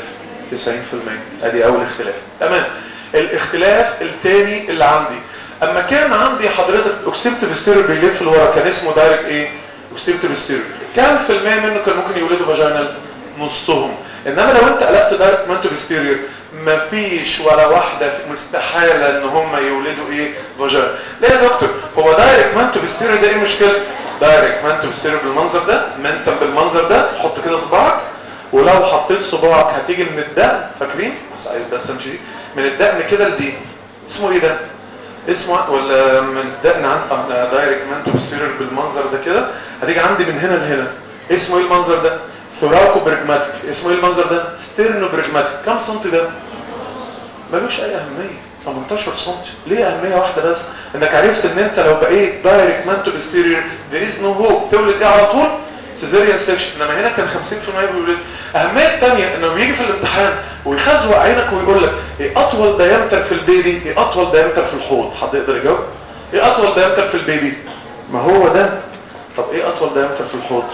90% ادي اول اختلاف تمام الاختلاف الثاني اللي عندي اما كان عندي حضرتك اوكسيبت بستيريور بيلف لورا كان اسمه دايركت ايه اوكسيبت بستيريور كام في المية منه كان ممكن يولدوا فاجينال نصهم انما لو انت قلبت دايركت مانتو بستيريور مفيش ولا واحدة مستحالة ان هم يولدوا ايه فاجينا ليه يا دكتور هو دايركت مانتو بستيريور ده ايه مشكلة دايركت مانتو بستيريور بالمنظر ده منتم بالمنظر ده حط كده صباعك ولو حطيت صباعك هتيجي من الدقن فاكرين بس عايز بس امشي دي من الدقن كده لدي اسمه ايه ده اسمه ولا من الدقن عند دايركت مانتو بستيريور بالمنظر ده كده هتيجي عندي من هنا لهنا اسمه ايه المنظر ده ثوراكو برجماتيك اسمه ايه المنظر ده ستيرنو برجماتيك كم سنتي ده ملوش اي اهميه 18 سم ليه اهميه واحده بس انك عرفت ان انت لو بقيت دايركت مانتو بستيريور ذير از نو هوب تولد ايه على طول سيزيريان سيكشن انما هنا كان 50% بيولد اهميه الثانيه انه بيجي في الامتحان ويخزوق عينك ويقول لك ايه اطول دايمتر في البيبي ايه اطول دايمتر في الحوض حد يقدر يجاوب ايه اطول دايمتر في البيبي ما هو ده طب ايه اطول دايمتر في الحوض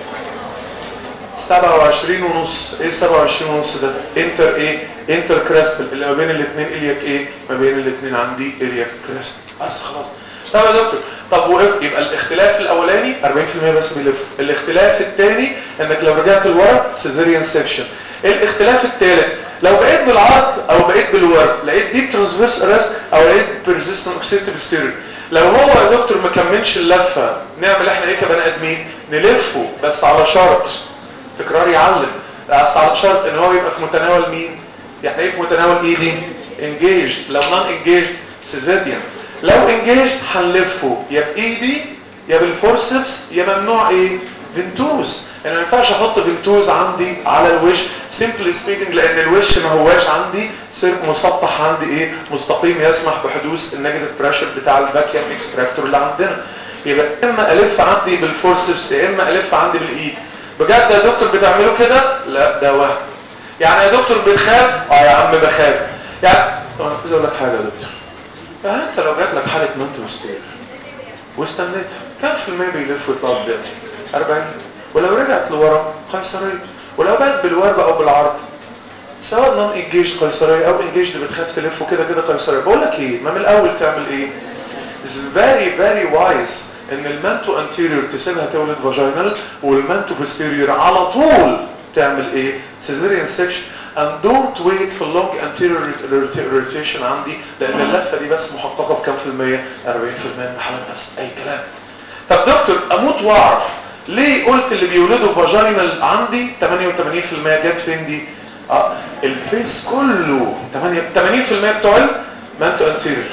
27 ونص ايه 27 ونص ده انتر ايه انتر كراستل اللي ما بين الاثنين الياك ايه ما بين الاثنين عندي الياك كراستل بس خلاص طب يا دكتور طب وقف يبقى الاختلاف الاولاني 40% بس بيلف الاختلاف الثاني انك لو رجعت لورا سيزيريان سيكشن الاختلاف الثالث لو بقيت بالعرض او بقيت بالورق لقيت ديب ترانسفيرس ارست او لقيت بيرزيستنت اوكسيتيف ستيريو لو هو يا دكتور ما كملش اللفه نعمل احنا ايه كبني ادمين نلفه بس على شرط تكرار يعلم بس على شرط ان هو يبقى في متناول مين يعني ايه في متناول ايدي انجيج لو نون انجيج سيزيديان لو انجيج هنلفه يا بايدي يا بالفورسبس يا ممنوع ايه فينتوز انا ما ينفعش احط فينتوز عندي على الوش سيمبلي سبيكينج لان الوش ما هواش عندي سير مسطح عندي ايه مستقيم يسمح بحدوث النيجاتيف بريشر بتاع الفاكيوم اكستراكتور اللي عندنا يبقى اما الف عندي بالفورسبس يا اما الف عندي بالايد بجد يا دكتور بتعملوا كده لا ده وهم يعني يا دكتور بتخاف اه يا عم بخاف يعني طب انا عايز اقول لك حاجه يا دكتور يعني انت لو جات لك حاله مانتوستير واستنيت كم في المية بيلف ويطلع قدام 40 ولو رجعت لورا قيصريه ولو بقت بالورب او بالعرض سواء نون انجيج قيصريه او انجيج اللي بتخاف تلفه كده كده قيصريه بقول لك ايه ما من الاول تعمل ايه It's very very wise ان المانتو انتيريور تسيبها تولد فاجينال والمانتو بوستيريور على طول تعمل ايه سيزيريان سيكشن and don't wait for long anterior rotation عندي لان اللفه دي بس محققه بكام في الميه 40% من الحالات بس اي كلام طب دكتور اموت واعرف ليه قلت اللي بيولدوا فاجينال عندي 88% جت فين دي اه الفيس كله 80% بتوع المانتو انتيريور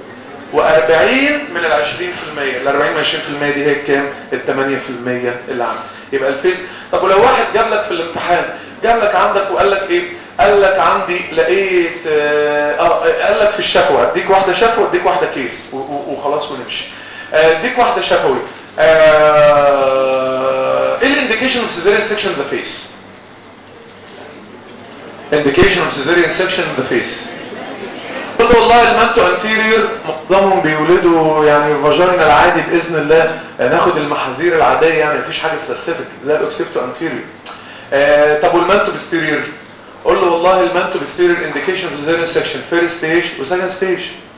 و40 من ال 20% ال 40 من 20% دي هي كام؟ ال 8% اللي عندي يبقى الفيس طب ولو واحد جاب لك في الامتحان جاب لك عندك وقال لك ايه؟ قال لك عندي لقيت اه قال لك في الشفوي اديك واحده شفوي اديك واحده كيس وخلاص ونمشي اديك واحده شفوي ايه الانديكيشن اوف سيزيريان سيكشن ذا فيس؟ indication of cesarean section in the face قل له والله المانتو انتيريور معظمهم بيولدوا يعني فاجينا العادي باذن الله ناخد المحاذير العاديه يعني مفيش حاجه سبيسيفيك زي الاوكسيبتو انتيريور آه طب والمانتو بستيريور قول له والله المانتو بستيريور انديكيشن في سيزيريان سيكشن فيرست ستيج وسكند ستيج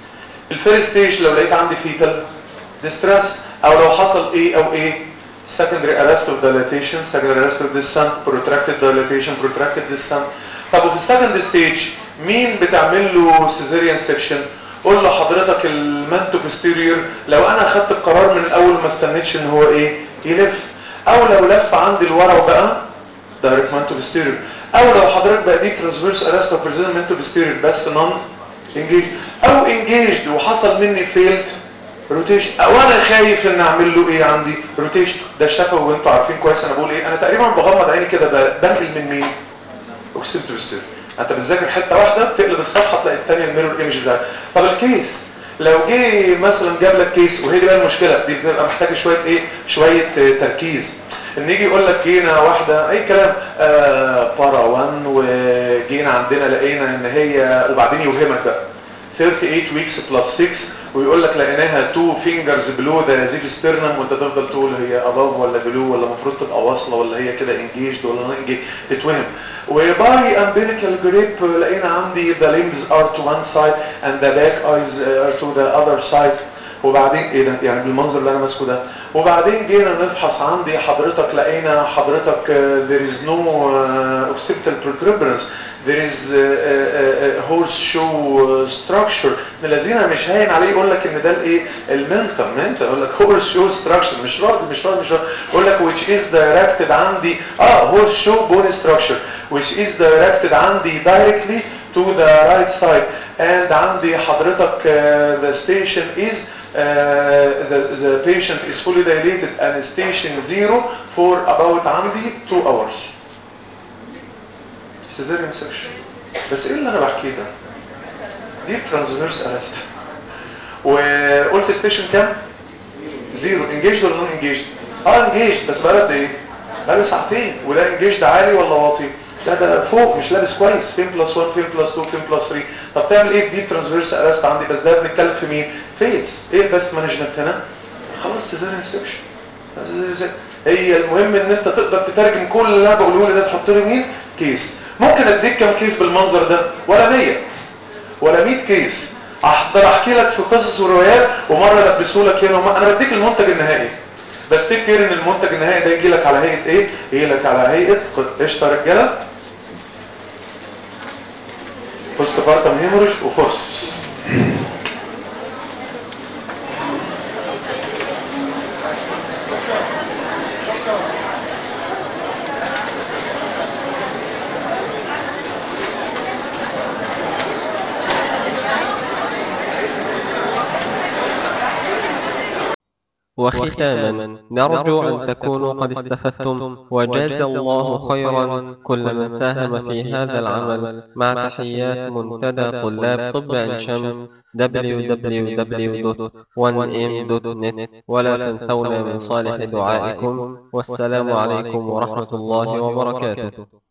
الفيرست ستيج لو لقيت عندي فيتال ديستريس او لو حصل ايه او ايه secondary arrest of dilatation secondary arrest of descent protracted dilatation protracted descent طب وفي السكند ستيج مين بتعمل له سيزيريان سيكشن قول له حضرتك المانتو بوستيريور لو انا اخدت القرار من الاول ما استنيتش ان هو ايه يلف او لو لف عندي الورا وبقى دايركت مانتو بوستيريور او لو حضرتك بقى دي ترانسفيرس ارست اوف بريزن مانتو بوستيريور بس نون انجيج او انجيجد وحصل مني فيلد روتيشن او انا خايف ان اعمل له ايه عندي روتيشن ده الشفوي وانتوا عارفين كويس انا بقول ايه انا تقريبا بغمض عيني كده بنقل من مين اوكسيبت بوستيريور انت بتذاكر حته واحده تقلب الصفحه تلاقي الثانيه الميرور ايمج ده طب الكيس لو جه مثلا جاب لك كيس وهي دي بقى المشكله دي بتبقى محتاجه شويه ايه شويه تركيز ان يجي يقول لك جينا واحده اي كلام آه بارا 1 وجينا عندنا لقينا ان هي وبعدين يوهمك بقى 38 ويكس بلس 6 ويقول لك لقيناها 2 فينجرز بلو ذا زيف ستيرنم وانت تفضل تقول هي اباف ولا بلو ولا المفروض تبقى واصله ولا هي كده انجيجد ولا نون انجيجد تتوهم وباي امبيليكال جريب لقينا عندي the limbs are to one side and the back eyes are to the other side وبعدين ايه ده يعني بالمنظر اللي انا ماسكه ده وبعدين جينا نفحص عندي حضرتك لقينا حضرتك uh, there is no uh, occipital protuberance there is uh, uh, horseshoe structure الذين مش هاين عليه يقول لك ان ده الايه المنتم منتم يقول لك horseshoe structure مش راضي مش راضي مش راضي يقول لك which is directed عندي اه horseshoe bone structure which is directed عندي directly to the right side and عندي حضرتك uh, the station is uh, the, the patient is fully dilated and station zero for about عندي 2 hours cesarean section بس ايه اللي انا بحكيه ده دي ترانسفيرس ارست وقلت ستيشن كام زيرو انجيجد ولا نون انجيجد اه انجيجد بس بقى ايه بقى ساعتين وده انجيجد عالي ولا واطي لا ده فوق مش لابس كويس فين بلس 1 فين بلس 2 فين بلس 3 طب تعمل ايه في دي ترانسفيرس ارست عندي بس ده بنتكلم في مين فيس ايه البيست مانجمنت هنا خلاص سيزاريان سكشن هي المهم ان انت تقدر تترجم كل اللي انا بقوله لك ده تحط له مين كيس ممكن اديك كام كيس بالمنظر ده ولا 100 ولا 100 كيس احضر احكي لك في قصص وروايات ومره لبسوا لك هنا وما انا بديك المنتج النهائي بس تفتكر ان المنتج النهائي ده يجي لك على هيئه ايه يجي لك على هيئه قشطه رجاله بوست بارتم هيموريج وفورسبس وختاما نرجو أن تكونوا قد استفدتم وجاز الله خيرا كل من ساهم في هذا العمل مع تحيات منتدى طلاب طب عين شمس www.1m.net ولا تنسونا من صالح دعائكم والسلام عليكم ورحمة الله وبركاته